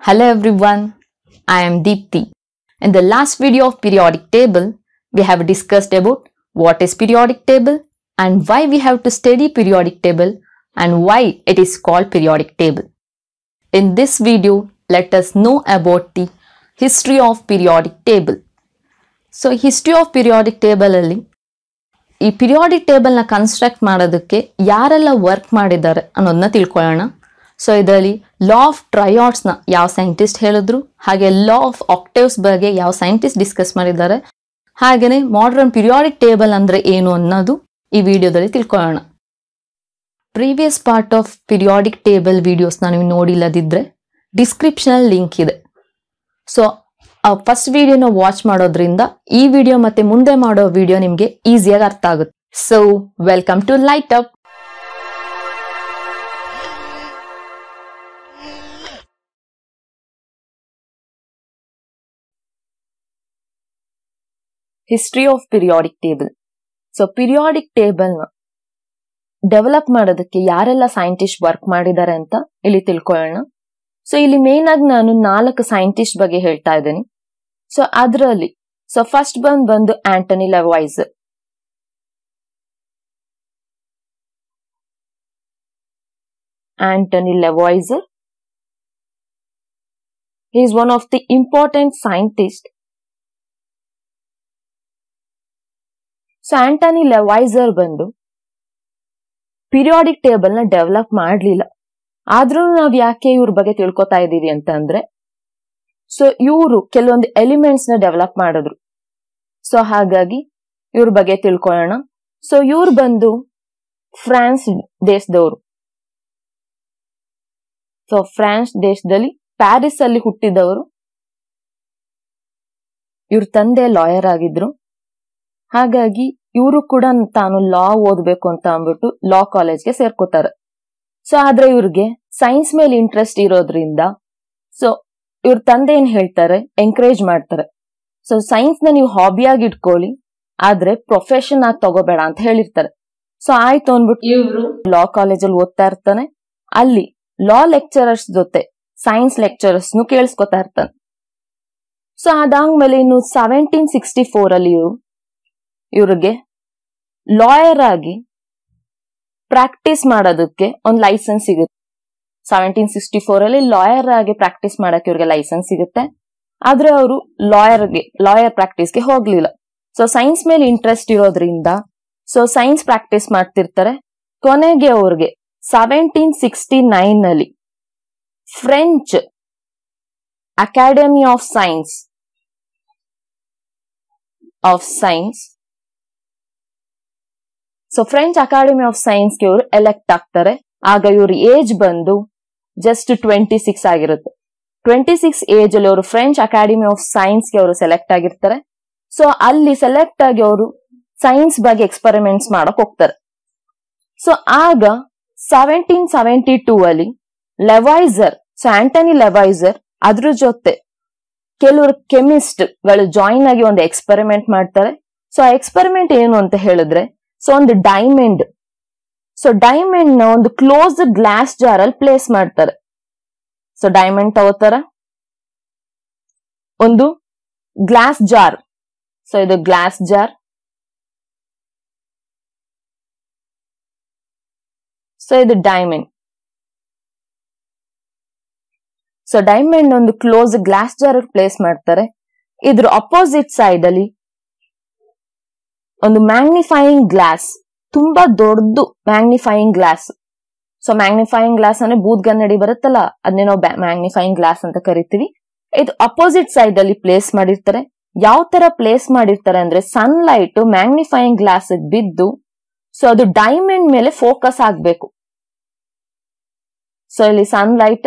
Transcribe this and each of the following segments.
Hello everyone, I am Deepthi. In the last video of periodic table, we have discussed about what is periodic table and why we have to study periodic table and why it is called periodic table. In this video, let us know about the history of periodic table. So history of periodic table ಅಲ್ಲಿ ಈ periodic table ನ construct ಮಾಡೋದಕ್ಕೆ ಯಾರೆಲ್ಲ work ಮಾಡಿದ್ದಾರೆ ಅನ್ನೋದನ್ನ ತಿಳ್ಕೊಳ್ಳೋಣ so ಇದರಲ್ಲಿ ಲಾ of triads ನ ಯಾವ ಸೈಂಟಿಸ್ಟ್ ಹೇಳಿದ್ರು ಹಾಗೆ ಲಾ ಆಫ್ ಆಕ್ಟೇವ್ಸ್ ಬಗ್ಗೆ ಯಾವ ಸೈಂಟಿಸ್ಟ್ ಡಿಸ್ಕಸ್ ಮಾಡಿದ್ದಾರೆ ಹಾಗೇನೆ ಮಾಡರ್ನ್ ಪಿರಿಯಾಡಿಕ್ ಟೇಬಲ್ ಅಂದ್ರೆ ಏನು ಅನ್ನೋದು ಈ ವಿಡಿಯೋದಲ್ಲಿ ತಿಳ್ಕೊಳ್ಳೋಣ previous part of periodic table ವಿಡಿಯೋಸ್ನ ನೀವು ನೋಡಿಲ್ಲದಿದ್ರೆ ಡಿಸ್ಕ್ರಿಪ್ಷನ್ ಲಿಂಕ್ ಇದೆ ಸೊ ಫಸ್ಟ್ ವಿಡಿಯೋನ ವಾಚ್ ಮಾಡೋದ್ರಿಂದ ಈ ವಿಡಿಯೋ ಮತ್ತೆ ಮುಂದೆ ಮಾಡೋ ವಿಡಿಯೋ ನಿಮ್ಗೆ ಈಸಿಯಾಗಿ ಅರ್ಥ ಆಗುತ್ತೆ so welcome to light up history of periodic table so periodic table ನ ಡೆವಲಪ್ ಮಾಡೋದಕ್ಕೆ ಯಾರೆಲ್ಲ ಸೈಂಟಿಸ್ಟ್ ವರ್ಕ್ ಮಾಡಿದ್ದಾರೆ ಅಂತ ಇಲ್ಲಿ ತಿಳ್ಕೊಳ್ಳೋಣ ಸೊ ಇಲ್ಲಿ ಮೇನ್ ಆಗಿ ನಾನು ನಾಲ್ಕು ಸೈಂಟಿಸ್ಟ್ ಬಗ್ಗೆ ಹೇಳ್ತಾ ಇದ್ದೀನಿ ಸೊ ಅದರಲ್ಲಿ ಸೊ ಫಸ್ಟ್ ಬಂದ್ ಬಂದು Antoine Lavoisier Antoine Lavoisier is one of the important scientist so Antoine Lavoisier ಬಂದು ಪಿರಿಯಾಡಿಕ್ ಟೇಬಲ್ ನ ಡೆವಲಪ್ ಮಾಡಲಿಲ್ಲ ಆದ್ರೂ ನಾವ್ ಯಾಕೆ ಇವ್ರ ಬಗ್ಗೆ ತಿಳ್ಕೊತಾ ಇದೀವಿ ಅಂತ ಅಂದ್ರೆ ಸೊ ಇವರು ಕೆಲವೊಂದು ಎಲಿಮೆಂಟ್ಸ್ ನ ಡೆವಲಪ್ ಮಾಡಿದ್ರು ಸೊ ಹಾಗಾಗಿ ಇವ್ರ ಬಗ್ಗೆ ತಿಳ್ಕೊಳ್ಳೋಣ ಸೊ ಇವ್ರು ಬಂದು ಫ್ರಾನ್ಸ್ ದೇಶದವರು ಸೊ ಫ್ರಾನ್ಸ್ ದೇಶದಲ್ಲಿ ಪ್ಯಾರಿಸ್ ಅಲ್ಲಿ ಹುಟ್ಟಿದವರು ಇವ್ರ ತಂದೆ ಲಾಯರ್ ಆಗಿದ್ರು ಹಾಗಾಗಿ ಇವರು ಕೂಡ ತಾನು ಲಾ ಓದ್ಬೇಕು ಅಂತ ಅಂದ್ಬಿಟ್ಟು ಲಾ ಕಾಲೇಜ್ಗೆ ಸೇರ್ಕೋತಾರೆ ಸೊ ಆದ್ರೆ ಇವ್ರಿಗೆ ಸೈನ್ಸ್ ಮೇಲೆ ಇಂಟ್ರೆಸ್ಟ್ ಇರೋದ್ರಿಂದ ಸೊ ಇವ್ರ ತಂದೆ ಏನ್ ಹೇಳ್ತಾರೆ ಎಂಕರೇಜ್ ಮಾಡ್ತಾರೆ ಸೊ ಸೈನ್ಸ್ ನ ನೀವು ಹಾಬಿಯಾಗಿ ಇಟ್ಕೊಳ್ಳಿ ಆದ್ರೆ ಪ್ರೊಫೆಷನ್ ಆಗಿ ತಗೋಬೇಡ ಅಂತ ಹೇಳಿರ್ತಾರೆ ಸೊ ಆಯ್ತು ಅಂದ್ಬಿಟ್ಟು ಇವ್ರು ಲಾ ಕಾಲೇಜಲ್ಲಿ ಓದ್ತಾ ಇರ್ತಾನೆ ಅಲ್ಲಿ ಲಾ ಲೆಕ್ಚರರ್ಸ್ ಜೊತೆ ಸೈನ್ಸ್ ಲೆಕ್ಚರರ್ಸ್ ನು ಕೇಳಿಸ್ಕೊತಾ ಇರ್ತಾನೆ ಸೊ ಅದಾದ್ಮೇಲೆ ಇನ್ನು ಸೆವೆಂಟೀನ್ ಸಿಕ್ಸ್ಟಿ ಫೋರ್ ಅಲ್ಲಿ ಇವ್ರು ಇವ್ರಿಗೆ ಲಾಯರ್ ಆಗಿ ಪ್ರಾಕ್ಟೀಸ್ ಮಾಡೋದಕ್ಕೆ ಒಂದು ಲೈಸೆನ್ಸ್ ಸಿಗುತ್ತೆ ಸೆವೆಂಟೀನ್ ಸಿಕ್ಸ್ಟಿ ಫೋರ್ ಅಲ್ಲಿ ಲಾಯರ್ ಆಗಿ ಪ್ರಾಕ್ಟೀಸ್ ಮಾಡಕ್ಕೆ ಇವ್ರಿಗೆ ಲೈಸೆನ್ಸ್ ಸಿಗುತ್ತೆ ಆದ್ರೆ ಅವರು ಲಾಯರ್ಗೆ ಲಾಯರ್ ಪ್ರಾಕ್ಟೀಸ್ಗೆ ಹೋಗ್ಲಿಲ್ಲ ಸೊ ಸೈನ್ಸ್ ಮೇಲೆ ಇಂಟ್ರೆಸ್ಟ್ ಇರೋದ್ರಿಂದ ಸೊ ಸೈನ್ಸ್ ಪ್ರಾಕ್ಟೀಸ್ ಮಾಡ್ತಿರ್ತಾರೆ ಕೊನೆಗೆ ಅವ್ರಿಗೆ ಸೆವೆಂಟೀನ್ ಸಿಕ್ಸ್ಟಿ ನೈನ್ ನಲ್ಲಿ French academy of science of science so French academy of ಸೈನ್ಸ್ಗೆ ಇವರು ಎಲೆಕ್ಟ್ ಆಗ್ತಾರೆ ಆಗ ಇವ್ರ ಏಜ್ ಬಂದು ಜಸ್ಟ್ ಟ್ವೆಂಟಿ ಸಿಕ್ಸ್ ಆಗಿರುತ್ತೆ ಟ್ವೆಂಟಿ ಸಿಕ್ಸ್ ಏಜ್ ಅಲ್ಲಿ ಅವರು ಫ್ರೆಂಚ್ ಅಕಾಡೆಮಿ ಆಫ್ ಸೈನ್ಸ್ಗೆ ಅವರು ಸೆಲೆಕ್ಟ್ ಆಗಿರ್ತಾರೆ ಸೊ ಅಲ್ಲಿ ಸೆಲೆಕ್ಟ್ ಆಗಿ ಅವರು ಸೈನ್ಸ್ ಬಗ್ಗೆ ಎಕ್ಸ್ಪೆರಿಮೆಂಟ್ಸ್ ಮಾಡಕ್ ಹೋಗ್ತಾರೆ ಸೊ ಆಗ ಸೆವೆಂಟೀನ್ ಸೆವೆಂಟಿ ಟೂ ಅಲ್ಲಿ ಲೆವೈಸರ್ ಸೊ ಆಂಟನಿ ಲೆವೈಸರ್ ಅದ್ರ ಜೊತೆ ಕೆಲವರು ಕೆಮಿಸ್ಟ್ ಗಳು ಜಾಯಿನ್ ಆಗಿ ಒಂದು ಎಕ್ಸ್ಪೆರಿಮೆಂಟ್ ಮಾಡ್ತಾರೆ ಸೊ ಆ ಎಕ್ಸ್ಪೆರಿಮೆಂಟ್ ಏನು ಅಂತ ಹೇಳಿದ್ರೆ ಸೊ ಒಂದು ಡೈಮಂಡ್ ಸೊ ಡೈಮಂಡ್ ನ ಒಂದು ಕ್ಲೋಸ್ ಗ್ಲಾಸ್ ಜಾರ್ ಅಲ್ಲಿ ಪ್ಲೇಸ್ ಮಾಡ್ತಾರೆ ಸೊ ಡೈಮಂಡ್ ತಗೋತಾರ ಒಂದು ಗ್ಲಾಸ್ ಜಾರ್ ಸೊ ಇದು ಗ್ಲಾಸ್ ಜಾರ್ ಸೊ ಇದು ಡೈಮಂಡ್ ಸೊ ಡೈಮಂಡ್ ಒಂದು ಕ್ಲೋಸ್ ಗ್ಲಾಸ್ ಜಾರ್ ಪ್ಲೇಸ್ ಮಾಡ್ತಾರೆ ಇದ್ರ ಅಪೋಸಿಟ್ ಸೈಡ್ ಅಲ್ಲಿ ಒಂದು ಮ್ಯಾಗ್ನಿಫೈಯಿಂಗ್ ಗ್ಲಾಸ್ ತುಂಬಾ ದೊಡ್ಡದು magnifying glass so magnifying glass ಅಂದ್ರೆ ಬೂದ್ಗನ್ನಡಿ ಬರುತ್ತಲ್ಲ ಅದನ್ನೇ ನಾವು ಮ್ಯಾಗ್ನಿಫೈಯಿಂಗ್ ಗ್ಲಾಸ್ ಅಂತ ಕರಿತೀವಿ ಇದು ಅಪೋಸಿಟ್ ಸೈಡ್ ಅಲ್ಲಿ ಪ್ಲೇಸ್ ಮಾಡಿರ್ತಾರೆ ಯಾವ ತರ ಪ್ಲೇಸ್ ಮಾಡಿರ್ತಾರೆ ಅಂದ್ರೆ ಸನ್ ಲೈಟ್ ಮ್ಯಾಗ್ನಿಫೈಯಿಂಗ್ ಗ್ಲಾಸ್ ಬಿದ್ದು ಸೊ ಅದು ಡೈಮಂಡ್ ಮೇಲೆ ಫೋಕಸ್ ಆಗ್ಬೇಕು ಸೊ ಇಲ್ಲಿ sun light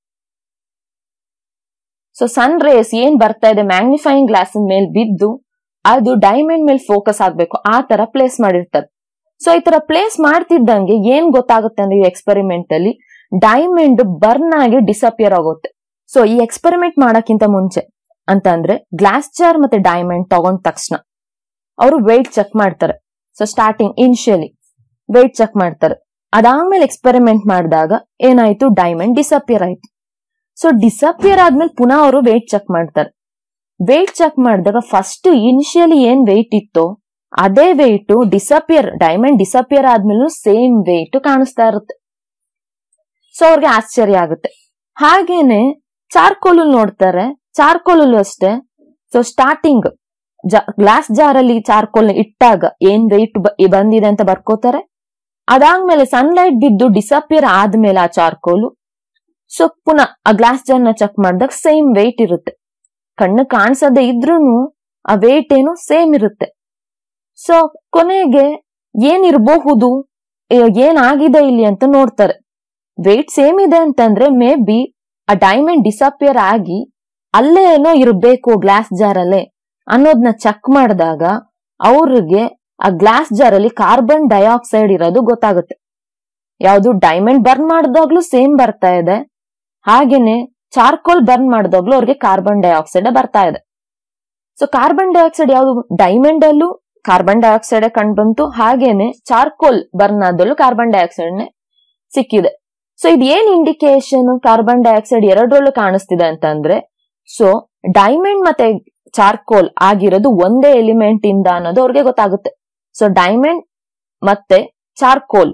so sun rays ಏನ್ ಬರ್ತಾ ಇದೆ ಮ್ಯಾಗ್ನಿಫೈಯಿಂಗ್ ಗ್ಲಾಸ್ ಮೇಲೆ ಬಿದ್ದು ಅದು ಡೈಮಂಡ್ ಮೇಲೆ ಫೋಕಸ್ ಆಗ್ಬೇಕು ಆ ತರ ಪ್ಲೇಸ್ ಮಾಡಿರ್ತಾರೆ ಸೊ ಈ ತರ ಪ್ಲೇಸ್ ಮಾಡ್ತಿದ್ದಂಗೆ ಏನ್ ಗೊತ್ತಾಗುತ್ತೆ ಅಂದ್ರೆ ಈ ಎಕ್ಸ್ಪೆರಿಮೆಂಟ್ ಅಲ್ಲಿ ಡೈಮಂಡ್ ಬರ್ನ್ ಆಗಿ ಡಿಸಪಿಯರ್ ಆಗುತ್ತೆ ಸೊ ಈ ಎಕ್ಸ್ಪೆರಿಮೆಂಟ್ ಮಾಡಕ್ಕಿಂತ ಮುಂಚೆ ಅಂತ ಅಂದ್ರೆ ಗ್ಲಾಸ್ ಜಾರ್ ಮತ್ತೆ ಡೈಮಂಡ್ ತಗೊಂಡ ತಕ್ಷಣ ಅವರು ವೆಯ್ಟ್ ಚೆಕ್ ಮಾಡ್ತಾರೆ so starting initially weight check ಮಾಡ್ತಾರೆ ಅದಾದ್ಮೇಲೆ ಎಕ್ಸ್ಪೆರಿಮೆಂಟ್ ಮಾಡಿದಾಗ ಏನಾಯ್ತು ಡೈಮಂಡ್ ಡಿಸಪಿಯರ್ ಆಯ್ತು ಸೊ ಡಿಸಪಿಯರ್ ಆದ್ಮೇಲೆ ಪುನಃ ಅವರು ವೆಯ್ಟ್ ಚೆಕ್ ಮಾಡ್ತಾರೆ ವೆಯ್ಟ್ ಚೆಕ್ ಮಾಡಿದಾಗ ಫಸ್ಟ್ ಇನಿಷಿಯಲಿ ಏನ್ ವೆಯ್ಟ್ ಇತ್ತೋ ಅದೇ ವೆಯ್ಟ್ ಡಿಸಪಿಯರ್ ಡೈಮಂಡ್ ಡಿಸಪಿಯರ್ ಆದ್ಮೇಲೂ ಸೇಮ್ ವೆಯ್ಟ್ ಕಾಣಿಸ್ತಾ ಇರುತ್ತೆ ಸೊ ಅವ್ರಿಗೆ ಆಶ್ಚರ್ಯ ಆಗುತ್ತೆ ಹಾಗೇನೆ ಚಾರ್ಕೋಲ್ ನೋಡ್ತಾರೆ ಚಾರ್ಕೋಲ್ ಅಷ್ಟೇ ಸೊ ಸ್ಟಾರ್ಟಿಂಗ್ ಗ್ಲಾಸ್ ಜಾರ್ ಅಲ್ಲಿ ಚಾರ್ಕೋಲ್ ಇಟ್ಟಾಗ ಏನ್ ವೆಯ್ಟ್ ಬಂದಿದೆ ಅಂತ ಬರ್ಕೋತಾರೆ ಅದಾದ್ಮೇಲೆ ಸನ್ಲೈಟ್ ಬಿದ್ದು ಡಿಸಪಿಯರ್ ಆದ್ಮೇಲೆ ಆ ಚಾರ್ಕೋಲು ಸೊ ಪುನಃ ಆ ಗ್ಲಾಸ್ ಜಾರ್ ನ ಚೆಕ್ ಮಾಡಿದಾಗ ಸೇಮ್ ವೆಯ್ಟ್ ಇರುತ್ತೆ ಕಣ್ಣು ಕಾಣಿಸದೆ ಇದ್ರೂನು ಆ ವೆಯ್ಟ್ ಏನು ಸೇಮ್ ಇರುತ್ತೆ ಸೊ ಕೊನೆಗೆ ಏನಿರಬಹುದು ಏನಾಗಿದೆ ಇಲ್ಲಿ ಅಂತ ನೋಡ್ತಾರೆ ವೆಯ್ಟ್ ಸೇಮ್ ಇದೆ ಅಂತಂದ್ರೆ ಮೇ ಬಿ ಆ ಡೈಮಂಡ್ ಡಿಸಪಿಯರ್ ಆಗಿ ಅಲ್ಲೇ ಏನೋ ಇರಬೇಕು ಗ್ಲಾಸ್ ಜಾರ್ ಅಲ್ಲೇ ಅನ್ನೋದನ್ನ ಚೆಕ್ ಮಾಡಿದಾಗ ಅವ್ರಿಗೆ ಆ ಗ್ಲಾಸ್ ಜಾರ್ ಅಲ್ಲಿ ಕಾರ್ಬನ್ ಡೈಆಕ್ಸೈಡ್ ಇರೋದು ಗೊತ್ತಾಗುತ್ತೆ ಯಾವುದು ಡೈಮಂಡ್ ಬರ್ನ್ ಮಾಡಿದಾಗ್ಲೂ ಸೇಮ್ ಬರ್ತಾ ಇದೆ ಹಾಗೇನೆ ಚಾರ್ಕೋಲ್ ಬರ್ನ್ ಮಾಡಿದಾಗ್ಲೂ ಅವ್ರಿಗೆ ಕಾರ್ಬನ್ ಡೈಆಕ್ಸೈಡ್ ಬರ್ತಾ ಇದೆ ಸೊ ಕಾರ್ಬನ್ ಡೈಆಕ್ಸೈಡ್ ಯಾವುದು ಡೈಮಂಡ್ ಅಲ್ಲೂ ಕಾರ್ಬನ್ ಡೈಆಕ್ಸೈಡ್ ಕಂಡು ಬಂತು ಹಾಗೇನೆ ಚಾರ್ಕೋಲ್ ಬರ್ನ್ ಆದಲ್ಲೂ ಕಾರ್ಬನ್ ಡೈಆಕ್ಸೈಡ್ ಸಿಕ್ಕಿದೆ ಸೊ ಇದು ಏನ್ ಇಂಡಿಕೇಶನ್ ಕಾರ್ಬನ್ ಡೈಆಕ್ಸೈಡ್ ಎರಡರಲ್ಲೂ ಕಾಣಿಸ್ತಿದೆ ಅಂತಂದ್ರೆ ಸೊ ಡೈಮಂಡ್ ಮತ್ತೆ ಚಾರ್ಕೋಲ್ ಆಗಿರೋದು ಒಂದೇ ಎಲಿಮೆಂಟ್ ಇಂದ ಅನ್ನೋದು ಅವ್ರಿಗೆ ಗೊತ್ತಾಗುತ್ತೆ ಸೊ ಡೈಮಂಡ್ ಮತ್ತೆ ಚಾರ್ಕೋಲ್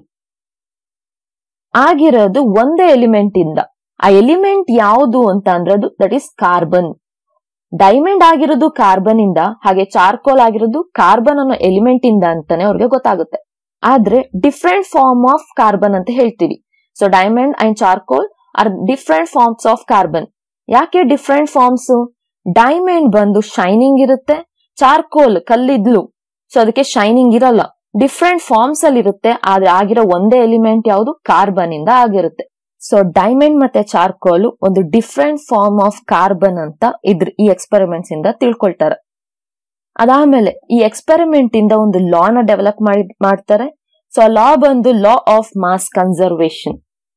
ಆಗಿರೋದು ಒಂದೇ ಎಲಿಮೆಂಟ್ ಇಂದ ಆ ಎಲಿಮೆಂಟ್ ಯಾವುದು ಅಂತ ಅಂದ್ರೆ ಅದು ದಟ್ ಈಸ್ ಕಾರ್ಬನ್ ಡೈಮಂಡ್ ಆಗಿರೋದು ಕಾರ್ಬನ್ ಇಂದ ಹಾಗೆ ಚಾರ್ಕೋಲ್ ಆಗಿರೋದು ಕಾರ್ಬನ್ ಅನ್ನೋ ಎಲಿಮೆಂಟ್ ಇಂದ ಅಂತಾನೆ ಅವ್ರಿಗೆ ಗೊತ್ತಾಗುತ್ತೆ ಆದ್ರೆ ಡಿಫ್ರೆಂಟ್ ಫಾರ್ಮ್ ಆಫ್ ಕಾರ್ಬನ್ ಅಂತ ಹೇಳ್ತೀವಿ so diamond and charcoal are different forms of carbon ಯಾಕೆ ಡಿಫ್ರೆಂಟ್ ಫಾರ್ಮ್ಸ್ ಡೈಮಂಡ್ ಬಂದು ಶೈನಿಂಗ್ ಇರುತ್ತೆ ಚಾರ್ಕೋಲ್ ಕಲ್ಲಿದ್ಲು ಸೊ ಅದಕ್ಕೆ ಶೈನಿಂಗ್ ಇರಲ್ಲ ಡಿಫ್ರೆಂಟ್ ಫಾರ್ಮ್ಸ್ ಅಲ್ಲಿ ಇರುತ್ತೆ ಆದ್ರೆ ಆಗಿರೋ ಒಂದೇ ಎಲಿಮೆಂಟ್ ಯಾವುದು ಕಾರ್ಬನ್ ಇಂದ ಆಗಿರುತ್ತೆ ಸೊ ಡೈಮಂಡ್ ಮತ್ತೆ ಚಾರ್ಕೋಲ್ ಒಂದು ಡಿಫ್ರೆಂಟ್ ಫಾರ್ಮ್ ಆಫ್ ಕಾರ್ಬನ್ ಅಂತ ಇದ್ರ ಈ ಎಕ್ಸ್ಪೆರಿಮೆಂಟ್ಸ್ ಇಂದ ತಿಳ್ಕೊಳ್ತಾರೆ ಅದಾದ್ಮೇಲೆ ಈ ಎಕ್ಸ್ಪೆರಿಮೆಂಟ್ ಇಂದ ಒಂದು ಲಾನ ಡೆವಲಪ್ ಮಾಡಿ ಮಾಡ್ತಾರೆ ಸೊ ಲಾ ಬಂದು law of mass conservation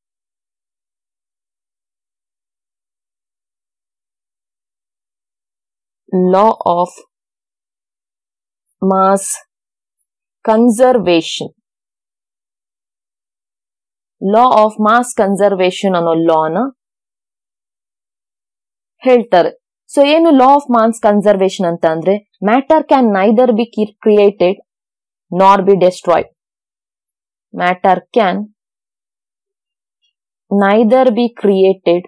law of mass conservation law of mass conservation ಅನ್ನೋ ಲಾನ ಹೇಳ್ತಾರೆ ಸೊ ಏನು ಲಾ ಆಫ್ ಮಾಸ್ ಕನ್ಸರ್ವೇಶನ್ ಅಂತ ಅಂದ್ರೆ matter can neither be created nor be destroyed matter can neither be created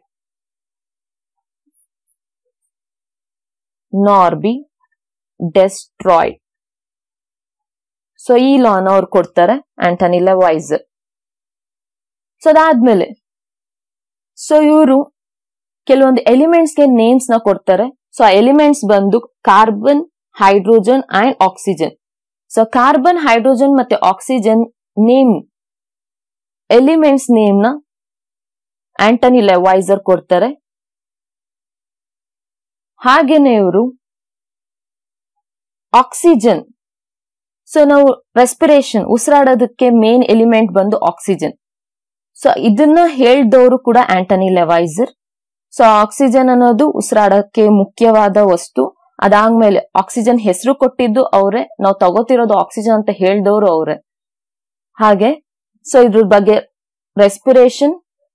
nor be destroyed so ಈ ಲಾನ ಅವ್ರು ಕೊಡ್ತಾರೆ ಆಂಟನಿ ಲೆವೈಸರ್ ಸೊ ಅದಾದ್ಮೇಲೆ ಸೊ ಇವರು ಕೆಲವೊಂದು ಎಲಿಮೆಂಟ್ಸ್ ಗೆ ನೇಮ್ಸ್ ನ ಕೊಡ್ತಾರೆ ಸೊ ಆ ಎಲಿಮೆಂಟ್ಸ್ ಬಂದು carbon hydrogen and oxygen so carbon hydrogen ಮತ್ತೆ ಆಕ್ಸಿಜನ್ ನೇಮ್ ಎಲಿಮೆಂಟ್ಸ್ ನೇಮ್ ನ ಆಂಟನಿ ಲೆವೈಸರ್ ಕೊಡ್ತಾರೆ ಹಾಗೇನೆ ಇವರು ಆಕ್ಸಿಜನ್ ಸೊ ನಾವು ರೆಸ್ಪಿರೇಷನ್ ಉಸಿರಾಡೋದಕ್ಕೆ ಮೇನ್ ಎಲಿಮೆಂಟ್ ಬಂದು ಆಕ್ಸಿಜನ್ ಸೊ ಇದನ್ನ ಹೇಳ್ದವರು ಕೂಡ ಆಂಟನಿ ಲೆವೈಸರ್ ಸೊ ಆಕ್ಸಿಜನ್ ಅನ್ನೋದು ಉಸಿರಾಡಕ್ಕೆ ಮುಖ್ಯವಾದ ವಸ್ತು ಅದಾದ್ಮೇಲೆ ಆಕ್ಸಿಜನ್ ಹೆಸರು ಕೊಟ್ಟಿದ್ದು ಅವರೇ ನಾವು ತಗೋತಿರೋದು ಆಕ್ಸಿಜನ್ ಅಂತ ಹೇಳ್ದವರು ಅವರೇ ಹಾಗೆ ಸೊ ಇದ್ರ ಬಗ್ಗೆ ರೆಸ್ಪಿರೇಷನ್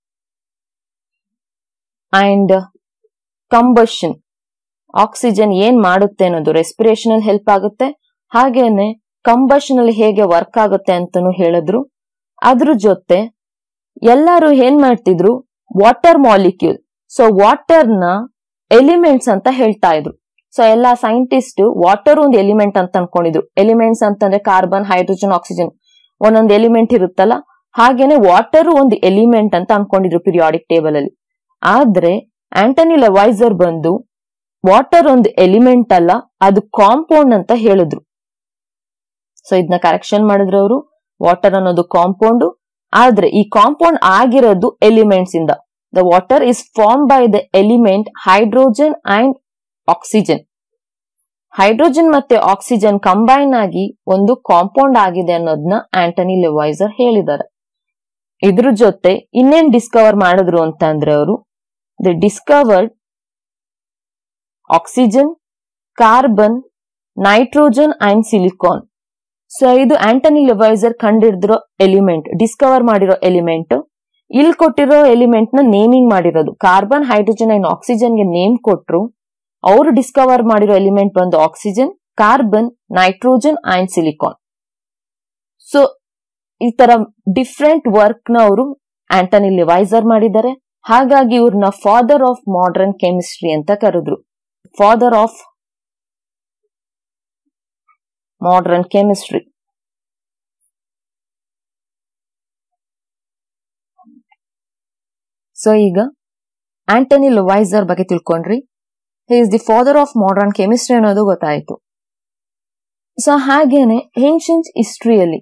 ಅಂಡ್ ಕಂಬಷನ್ ಆಕ್ಸಿಜನ್ ಏನ್ ಮಾಡುತ್ತೆ ಅನ್ನೋದು ರೆಸ್ಪಿರೇಷನ್ ಅಲ್ಲಿ ಹೆಲ್ಪ್ ಆಗುತ್ತೆ ಹಾಗೇನೆ ಕಂಬಷನ್ ಅಲ್ಲಿ ಹೇಗೆ ವರ್ಕ್ ಆಗುತ್ತೆ ಅಂತಾನು ಹೇಳಿದ್ರು ಅದ್ರ ಜೊತೆ ಎಲ್ಲರೂ ಏನ್ ಮಾಡ್ತಿದ್ರು ವಾಟರ್ ಮಾಲಿಕ್ಯೂಲ್ ಸೊ ವಾಟರ್ ನ ಎಲಿಮೆಂಟ್ಸ್ ಅಂತ ಹೇಳ್ತಾ ಇದ್ರು ಸೊ ಎಲ್ಲಾ ಸೈಂಟಿಸ್ಟ್ ವಾಟರ್ ಒಂದು ಎಲಿಮೆಂಟ್ ಅಂತ ಅನ್ಕೊಂಡಿದ್ರು ಎಲಿಮೆಂಟ್ಸ್ ಅಂತಂದ್ರೆ ಕಾರ್ಬನ್ ಹೈಡ್ರೋಜನ್ ಆಕ್ಸಿಜನ್ ಒಂದೊಂದು ಎಲಿಮೆಂಟ್ ಇರುತ್ತಲ್ಲ ಹಾಗೇನೆ ವಾಟರ್ ಒಂದು ಎಲಿಮೆಂಟ್ ಅಂತ ಅನ್ಕೊಂಡಿದ್ರು ಪಿರಿಯಾಡಿಕ್ ಟೇಬಲ್ ಅಲ್ಲಿ ಆದ್ರೆ ಆಂಟನಿ ಲೆವೈಸರ್ ಬಂದು ವಾಟರ್ ಒಂದು ಎಲಿಮೆಂಟ್ ಅಲ್ಲ ಅದು ಕಾಂಪೌಂಡ್ ಅಂತ ಹೇಳಿದ್ರು ಸೊ ಇದನ್ನ ಕರೆಕ್ಷನ್ ಮಾಡಿದ್ರು ಅವರು ವಾಟರ್ ಅನ್ನೋದು ಕಾಂಪೌಂಡ್ ಆದ್ರೆ ಈ ಕಾಂಪೌಂಡ್ ಆಗಿರೋದು ಎಲಿಮೆಂಟ್ಸ್ ಇಂದ the water is form by the element hydrogen and oxygen hydrogen ಮತ್ತೆ ಆಕ್ಸಿಜನ್ ಕಂಬೈನ್ ಆಗಿ ಒಂದು ಕಾಂಪೌಂಡ್ ಆಗಿದೆ ಅನ್ನೋದನ್ನ ಆಂಟನಿ ಲೆವೈಸರ್ ಹೇಳಿದ್ದಾರೆ ಇದ್ರ ಜೊತೆ ಇನ್ನೇನ್ ಡಿಸ್ಕವರ್ ಮಾಡಿದ್ರು ಅಂತ ಅಂದ್ರೆ ಅವರು the discovered oxygen carbon nitrogen and silicon so ಇದು ಆಂಟನಿ ಲೆವೈಸರ್ ಕಂಡಿಡಿದಿರೋ ಎಲಿಮೆಂಟ್ ಡಿಸ್ಕವರ್ ಮಾಡಿರೋ ಎಲಿಮೆಂಟ್ ಇಲ್ಲಿ ಕೊಟ್ಟಿರೋ ಎಲಿಮೆಂಟ್ ನ ನೇಮಿಂಗ್ ಮಾಡಿರೋದು ಕಾರ್ಬನ್ ಹೈಡ್ರೋಜನ್ ಅಂಡ್ ಆಕ್ಸಿಜನ್ ಗೆ ನೇಮ್ ಕೊಟ್ರು ಅವರು ಡಿಸ್ಕವರ್ ಮಾಡಿರೋ ಎಲಿಮೆಂಟ್ ಬಂದು oxygen carbon nitrogen and silicon so ಈ ತರ ಡಿಫ್ರೆಂಟ್ ವರ್ಕ್ ನ ಅವರು ಆಂಟನಿ ಲಿವೈಸರ್ ಮಾಡಿದ್ದಾರೆ ಹಾಗಾಗಿ ಇವ್ರನ್ನ ಫಾದರ್ ಆಫ್ ಮಾಡರ್ನ್ ಕೆಮಿಸ್ಟ್ರಿ ಅಂತ ಕರೆದ್ರು father of modern chemistry so ಈಗ ಆಂಟನಿ ಲುವೈಸರ್ ಬಗ್ಗೆ ತಿಳ್ಕೊಂಡ್ರಿ he is the father of modern chemistry ಅನ್ನೋದು ಗೊತ್ತಾಯ್ತು ಸೊ ಹಾಗೇನೆ ಏನ್ಷಿಯಂಟ್ ಹಿಸ್ಟ್ರಿಯಲ್ಲಿ